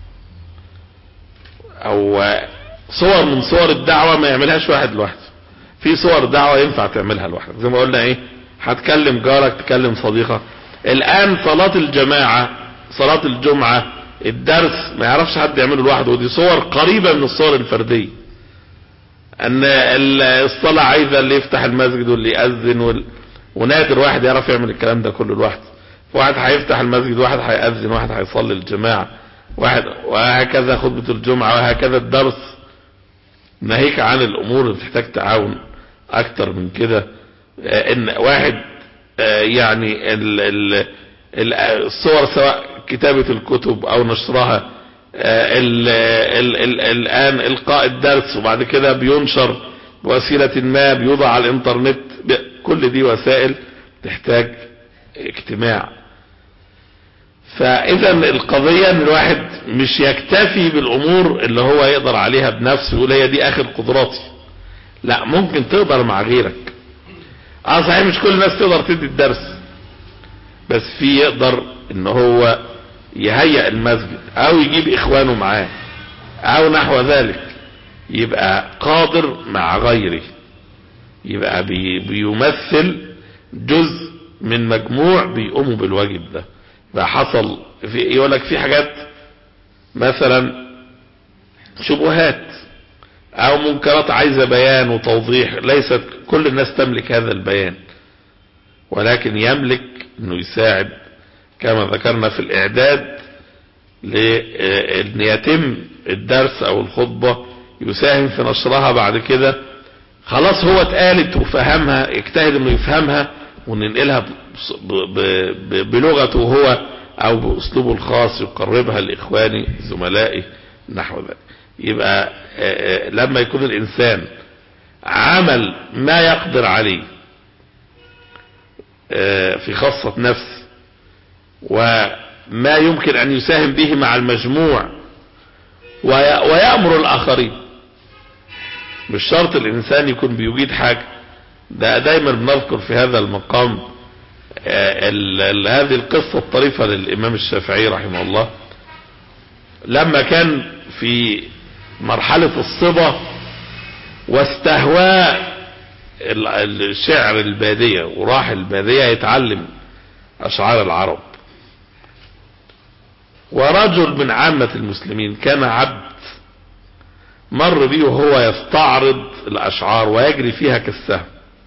او صور من صور الدعوة ما يعملهاش واحد لوحده في صور دعوة ينفع تعملها لوحدك زي ما قلنا ايه هتكلم جارك تكلم صديقك الان صلاة الجماعة صلاة الجمعة الدرس ما يعرفش حد يعمله لوحده ودي صور قريبة من الصور الفردية ان الصلاة عايزة اللي يفتح المسجد واللي يأذن وال... ونادر واحد يعرف يعمل الكلام ده كله لوحده واحد هيفتح المسجد واحد هيأذن واحد هيصلي الجماعة واحد وهكذا خطبة الجمعة وهكذا الدرس ناهيك عن الامور اللي بتحتاج تعاون اكتر من كده ان واحد يعني ال ال الصور سواء كتابة الكتب او نشرها ال ال ال الان القاء الدرس وبعد كده بينشر بوسيلة ما بيوضع على الانترنت كل دي وسائل تحتاج اجتماع فاذا القضية ان الواحد مش يكتفي بالامور اللي هو يقدر عليها بنفسه يقول هي دي اخر قدراتي لا ممكن تقدر مع غيرك اه صحيح مش كل الناس تقدر تدي الدرس بس في يقدر ان هو يهيئ المسجد او يجيب اخوانه معاه او نحو ذلك يبقى قادر مع غيره يبقى بي بيمثل جزء من مجموع بيقوموا بالواجب ده بقى حصل في يقول لك في حاجات مثلا شبهات او منكرات عايزة بيان وتوضيح ليست كل الناس تملك هذا البيان ولكن يملك انه يساعد كما ذكرنا في الاعداد لان يتم الدرس او الخطبة يساهم في نشرها بعد كده خلاص هو اتقالت وفهمها اجتهد انه يفهمها وننقلها بلغته هو او باسلوبه الخاص يقربها لاخواني زملائي نحو ذلك يبقى لما يكون الانسان عمل ما يقدر عليه في خاصة نفسه وما يمكن ان يساهم به مع المجموع ويأمر الاخرين مش شرط الانسان يكون بيجيد حاجة ده دايما بنذكر في هذا المقام ال ال هذه القصة الطريفة للامام الشافعي رحمه الله لما كان في مرحلة الصبا واستهواه الشعر البادية وراح البادية يتعلم اشعار العرب ورجل من عامة المسلمين كان عبد مر بيه وهو يستعرض الاشعار ويجري فيها كالسهم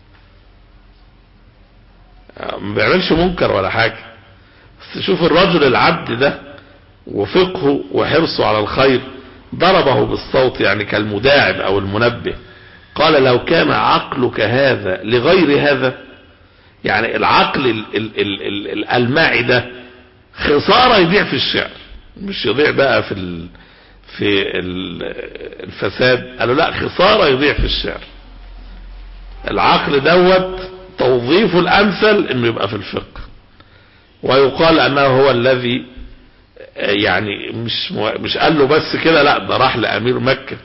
ما بيعملش منكر ولا حاجة بس شوف الرجل العبد ده وفقهه وحرصه على الخير ضربه بالصوت يعني كالمداعب او المنبه قال لو كان عقلك هذا لغير هذا يعني العقل ال ال ال ال الالماعي ده خسارة يضيع في الشعر مش يضيع بقى في ال في الفساد قالوا لا خسارة يضيع في الشعر العقل دوت توظيفه الامثل انه يبقى في الفقه ويقال انه هو الذي يعني مش مش قال له بس كده لا ده راح لامير مكة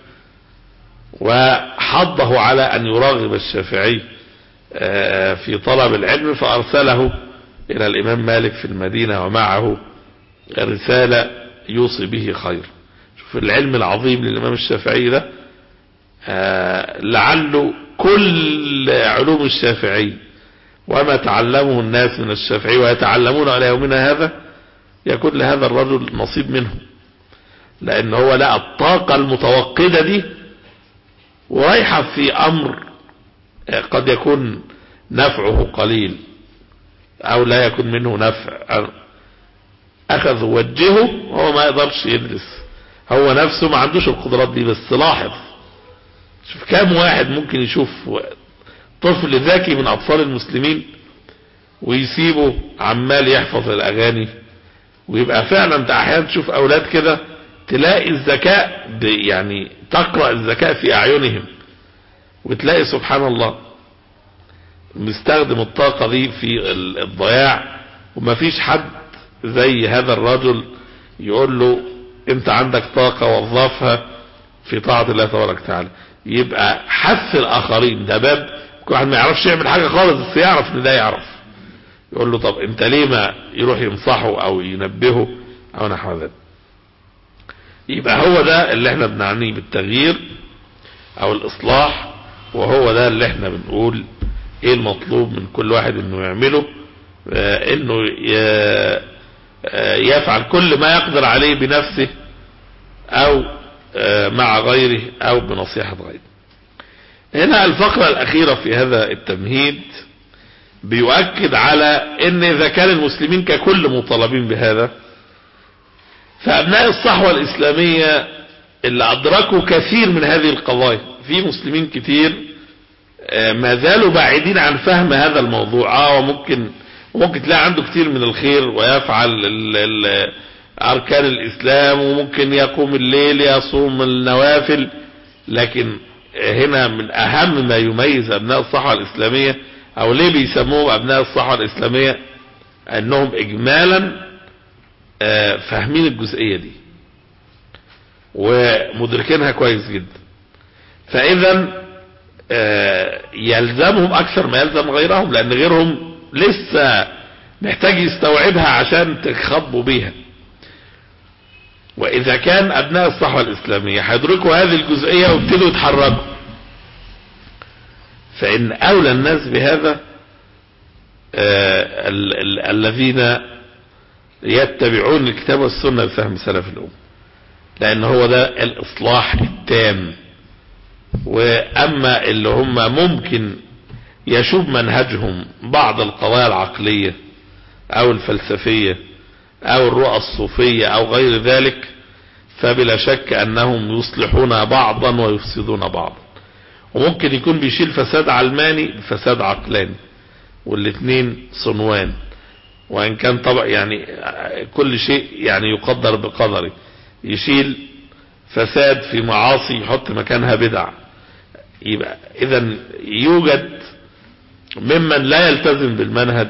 وحضه على ان يراغب الشافعي في طلب العلم فارسله الى الامام مالك في المدينة ومعه رسالة يوصي به خير شوف العلم العظيم للامام الشافعي ده لعله كل علوم الشافعي وما تعلمه الناس من الشافعي ويتعلمون على يومنا هذا يكون لهذا الرجل نصيب منه لان هو لقى الطاقة المتوقدة دي ورايحة في امر قد يكون نفعه قليل او لا يكون منه نفع اخذ وجهه هو ما يقدرش يدرس هو نفسه ما عندوش القدرات دي بس لاحظ شوف كام واحد ممكن يشوف طفل ذكي من اطفال المسلمين ويسيبه عمال يحفظ الاغاني ويبقى فعلا انت احيانا تشوف اولاد كده تلاقي الذكاء يعني تقرأ الذكاء في اعينهم وتلاقي سبحان الله مستخدم الطاقة دي في الضياع ومفيش حد زي هذا الرجل يقول له انت عندك طاقة وظفها في طاعة الله تبارك وتعالى يبقى حث الاخرين ده باب كل واحد ما يعرفش يعمل حاجة خالص بس يعرف ان ده يعرف يقول له طب انت ليه ما يروح ينصحه او ينبهه او نحو ذلك يبقى هو ده اللي احنا بنعنيه بالتغيير او الاصلاح وهو ده اللي احنا بنقول ايه المطلوب من كل واحد انه يعمله اه انه اه يفعل كل ما يقدر عليه بنفسه او اه مع غيره او بنصيحة غيره هنا الفقرة الاخيرة في هذا التمهيد بيؤكد على ان اذا كان المسلمين ككل مطالبين بهذا فابناء الصحوة الاسلامية اللي ادركوا كثير من هذه القضايا في مسلمين كتير ما زالوا بعيدين عن فهم هذا الموضوع اه وممكن وممكن تلاقي عنده كتير من الخير ويفعل ال ال اركان الاسلام وممكن يقوم الليل يصوم النوافل لكن هنا من اهم ما يميز ابناء الصحوة الاسلامية او ليه بيسموهم ابناء الصحوة الاسلامية انهم اجمالا فاهمين الجزئية دي ومدركينها كويس جدا فاذا يلزمهم اكثر ما يلزم غيرهم لان غيرهم لسه محتاج يستوعبها عشان تخطبوا بيها واذا كان ابناء الصحوة الاسلامية هيدركوا هذه الجزئية وابتدوا يتحركوا فان اولى الناس بهذا ال ال الذين يتبعون الكتاب والسنة بفهم سلف الأمة لأن هو ده الإصلاح التام وأما اللي هم ممكن يشوب منهجهم بعض القضايا العقلية أو الفلسفية أو الرؤى الصوفية أو غير ذلك فبلا شك أنهم يصلحون بعضا ويفسدون بعضا وممكن يكون بيشيل فساد علماني بفساد عقلاني والاثنين صنوان وان كان طبعا يعني كل شيء يعني يقدر بقدره يشيل فساد في معاصي يحط مكانها بدع يبقى اذا يوجد ممن لا يلتزم بالمنهج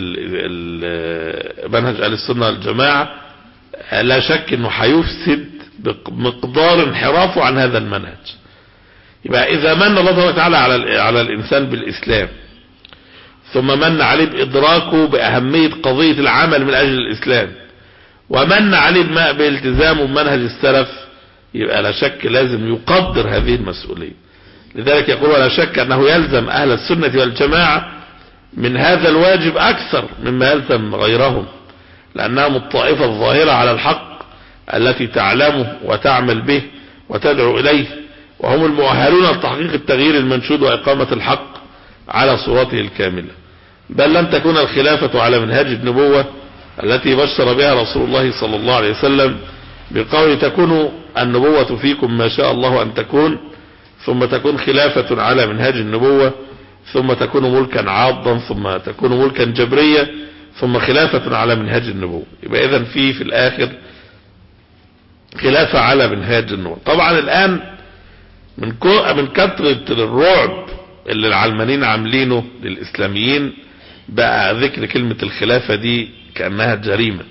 منهج اهل السنه والجماعه لا شك انه هيفسد بمقدار انحرافه عن هذا المنهج يبقى اذا من الله تعالى على على الانسان بالاسلام ثم من عليه بإدراكه بأهمية قضية العمل من أجل الإسلام ومن عليه بالتزامه بمنهج السلف يبقى لا شك لازم يقدر هذه المسؤولية لذلك يقول ولا شك أنه يلزم أهل السنة والجماعة من هذا الواجب أكثر مما يلزم غيرهم لأنهم الطائفة الظاهرة على الحق التي تعلمه وتعمل به وتدعو إليه وهم المؤهلون لتحقيق التغيير المنشود وإقامة الحق على صورته الكاملة بل لم تكون الخلافة على منهاج النبوة التي بشر بها رسول الله صلى الله عليه وسلم بقول تكون النبوة فيكم ما شاء الله أن تكون ثم تكون خلافة على منهاج النبوة ثم تكون ملكا عاضا ثم تكون ملكا جبريا ثم خلافة على منهاج النبوة يبقى إذن في في الآخر خلافة على منهاج النبوة طبعا الآن من من كثرة الرعب اللي العلمانيين عاملينه للإسلاميين بقى ذكر كلمة الخلافة دي كأنها جريمة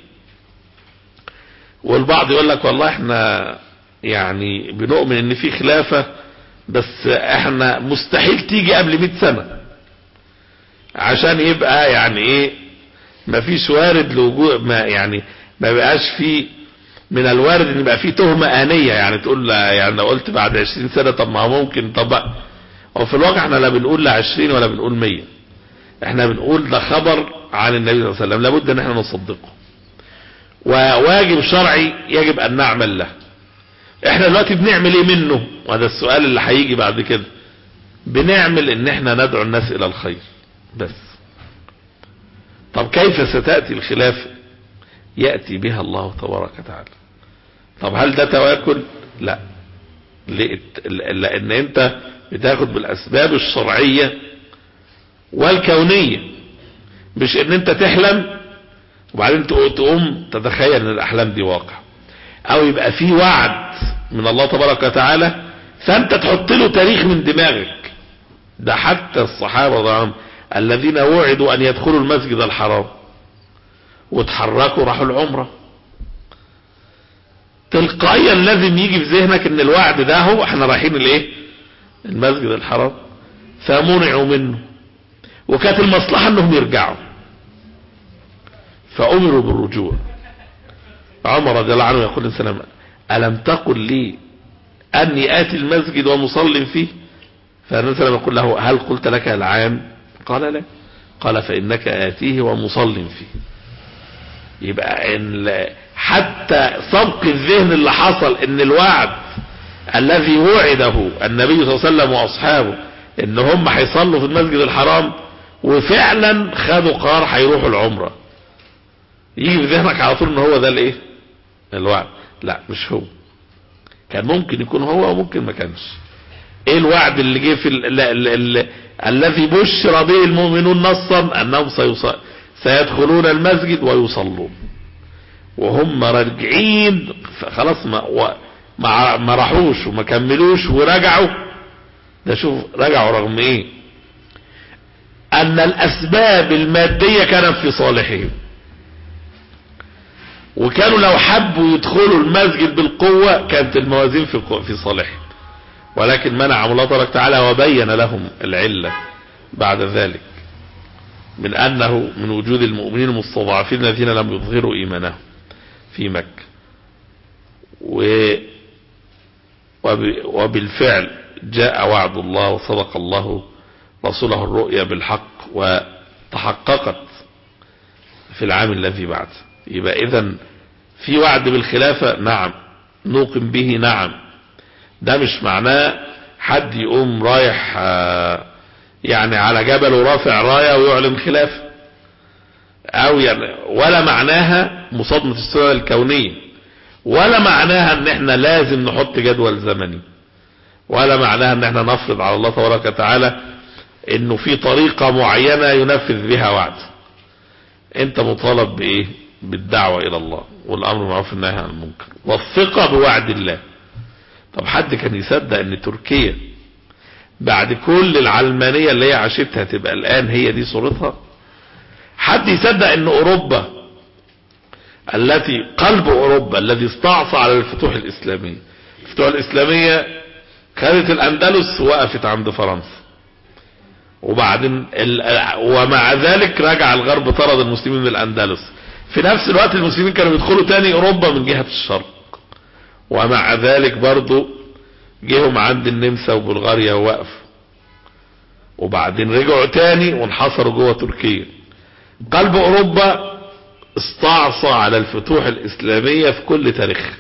والبعض يقول لك والله احنا يعني بنؤمن ان في خلافة بس احنا مستحيل تيجي قبل 100 سنة عشان يبقى يعني ايه ما فيش وارد لوجود ما يعني ما بقاش في من الوارد ان يبقى في تهمة آنية يعني تقول لا يعني لو قلت بعد 20 سنة طب ما ممكن طب وفي الواقع احنا لا بنقول لا 20 ولا بنقول 100 احنا بنقول ده خبر عن النبي صلى الله عليه وسلم لابد ان احنا نصدقه وواجب شرعي يجب ان نعمل له احنا دلوقتي بنعمل ايه منه وهذا السؤال اللي هيجي بعد كده بنعمل ان احنا ندعو الناس الى الخير بس طب كيف ستأتي الخلافة يأتي بها الله تبارك وتعالى طب هل ده تواكل لا لان انت بتاخد بالاسباب الشرعية والكونية مش ان انت تحلم وبعدين تقوم تتخيل ان الاحلام دي واقع او يبقى في وعد من الله تبارك وتعالى فانت تحط له تاريخ من دماغك ده حتى الصحابة ضعهم الذين وعدوا ان يدخلوا المسجد الحرام وتحركوا راحوا العمرة تلقائيا لازم يجي في ذهنك ان الوعد ده هو احنا رايحين الايه المسجد الحرام فمنعوا منه وكانت المصلحة انهم يرجعوا فأمروا بالرجوع عمر رضي الله عنه يقول للسلام ألم تقل لي أني آتي المسجد ومصل فيه فالنبي صلى الله عليه وسلم يقول له هل قلت لك العام قال لا قال فإنك آتيه ومصل فيه يبقى إن حتى سبق الذهن اللي حصل ان الوعد الذي وعده النبي صلى الله عليه وسلم واصحابه ان هم هيصلوا في المسجد الحرام وفعلا خدوا قرار هيروحوا العمرة يجي في ذهنك على طول ان هو ده الايه الوعد لا مش هو كان ممكن يكون هو وممكن ما كانش ايه الوعد اللي جه في ال ال ال الذي بشر به المؤمنون نصا انهم سيص- سيدخلون المسجد ويصلون وهم راجعين خلاص ما و- ما ما راحوش وما كملوش ورجعوا ده شوف رجعوا رغم ايه ان الاسباب المادية كانت في صالحهم وكانوا لو حبوا يدخلوا المسجد بالقوة كانت الموازين في قو- في صالحهم ولكن منعهم الله تبارك وتعالى وبين لهم العلة بعد ذلك من انه من وجود المؤمنين المستضعفين الذين لم يظهروا ايمانهم في مكة و وب- وبالفعل جاء وعد الله وصدق الله رسوله الرؤيا بالحق وتحققت في العام الذي بعد يبقى اذا في وعد بالخلافة نعم نوقن به نعم ده مش معناه حد يقوم رايح آه، يعني على جبل ورافع راية ويعلن خلافة او يعني ولا معناها مصادمة السنة الكونية ولا معناها ان احنا لازم نحط جدول زمني ولا معناها ان احنا نفرض على الله تبارك وتعالى انه في طريقة معينة ينفذ بها وعد انت مطالب بايه بالدعوة الى الله والامر معروف النهي عن المنكر والثقة بوعد الله طب حد كان يصدق ان تركيا بعد كل العلمانية اللي هي عاشتها تبقى الان هي دي صورتها حد يصدق ان اوروبا التي قلب اوروبا الذي استعصى على الفتوح الاسلامية الفتوح الاسلامية خدت الاندلس ووقفت عند فرنسا وبعدين ال- ومع ذلك رجع الغرب طرد المسلمين من الاندلس في نفس الوقت المسلمين كانوا بيدخلوا تاني اوروبا من جهة الشرق ومع ذلك برضو جيهم عند النمسا وبلغاريا ووقفوا وبعدين رجعوا تاني وانحصروا جوه تركيا قلب اوروبا استعصى على الفتوح الاسلامية في كل تاريخ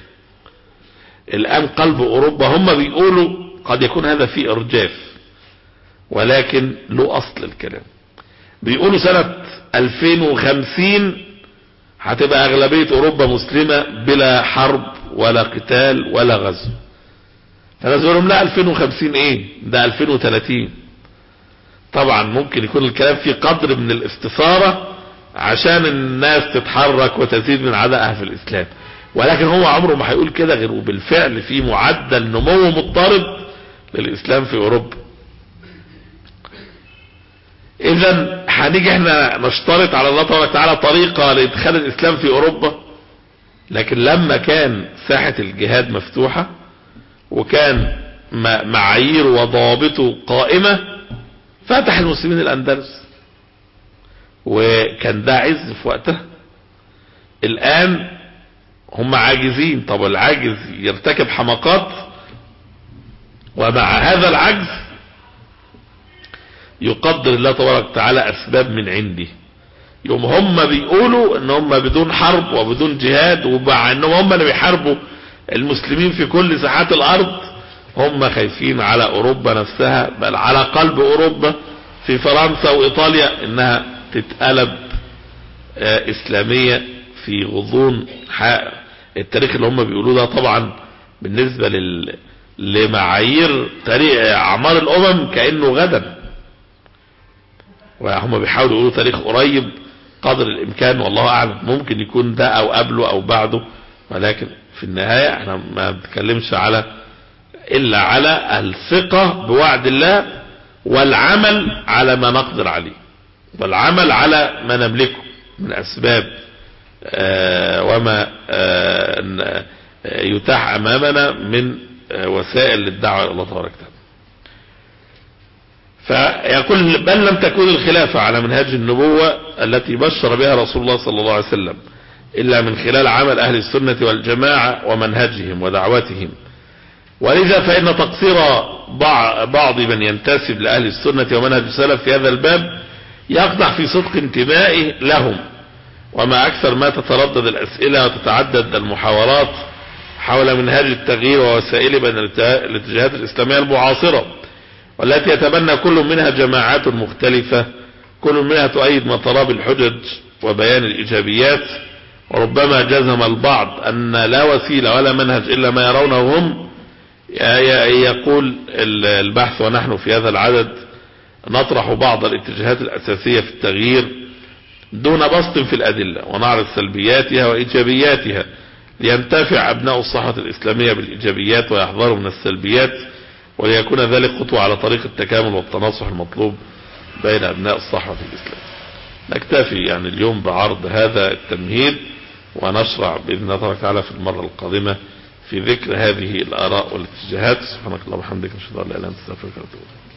الان قلب اوروبا هم بيقولوا قد يكون هذا فيه ارجاف ولكن له اصل الكلام بيقولوا سنة 2050 هتبقى اغلبية اوروبا مسلمة بلا حرب ولا قتال ولا غزو فناس لهم لا 2050 ايه ده 2030 طبعا ممكن يكون الكلام فيه قدر من الاستثارة عشان الناس تتحرك وتزيد من عدائها في الاسلام ولكن هو عمره ما هيقول كده غير وبالفعل في معدل نمو مضطرد للاسلام في اوروبا اذا هنيجي احنا نشترط على الله تبارك وتعالى طريقة لادخال الاسلام في اوروبا لكن لما كان ساحة الجهاد مفتوحة وكان م- معايير وضوابطه قائمة فتح المسلمين الاندلس وكان ده عز في وقتها الان هم عاجزين طب العاجز يرتكب حماقات ومع هذا العجز يقدر الله تبارك وتعالى اسباب من عنده يوم هم بيقولوا ان هم بدون حرب وبدون جهاد ومع انهم هم اللي بيحاربوا المسلمين في كل ساحات الارض هم خايفين على اوروبا نفسها بل على قلب اوروبا في فرنسا وايطاليا انها تتقلب آه، اسلامية في غضون ح- التاريخ اللي هم بيقولوه ده طبعا بالنسبة لل لمعايير تاريخ اعمار الامم كأنه غدا وهم بيحاولوا يقولوا تاريخ قريب قدر الامكان والله اعلم ممكن يكون ده او قبله او بعده ولكن في النهاية احنا ما بنتكلمش على الا على الثقة بوعد الله والعمل على ما نقدر عليه والعمل على ما نملكه من اسباب آه، وما آه، ن- آه، يتاح امامنا من آه، وسائل للدعوة الى الله تبارك وتعالى فيقول بل لم تكن الخلافة على منهج النبوة التي بشر بها رسول الله صلى الله عليه وسلم إلا من خلال عمل أهل السنة والجماعة ومنهجهم ودعوتهم ولذا فإن تقصير بع- بعض من ينتسب لأهل السنة ومنهج السلف في هذا الباب يقدح في صدق انتمائه لهم وما أكثر ما تتردد الأسئلة وتتعدد المحاورات حول منهج التغيير ووسائله بين الاتجاه- الاتجاهات الإسلامية المعاصرة والتي يتبنى كل منها جماعات مختلفة كل منها تؤيد مطالب الحجج وبيان الإيجابيات وربما جزم البعض أن لا وسيلة ولا منهج إلا ما يرونه هم ي- يقول ال- البحث ونحن في هذا العدد نطرح بعض الاتجاهات الأساسية في التغيير دون بسط في الأدلة ونعرض سلبياتها وإيجابياتها لينتفع أبناء الصحة الإسلامية بالإيجابيات ويحذروا من السلبيات وليكون ذلك خطوة على طريق التكامل والتناصح المطلوب بين أبناء الصحوة الإسلام نكتفي يعني اليوم بعرض هذا التمهيد ونشرع بإذن الله تبارك وتعالى في المرة القادمة في ذكر هذه الآراء والاتجاهات سبحانك اللهم وبحمدك نشهد أن لا إله إلا أنت استغفرك وأتوب إليك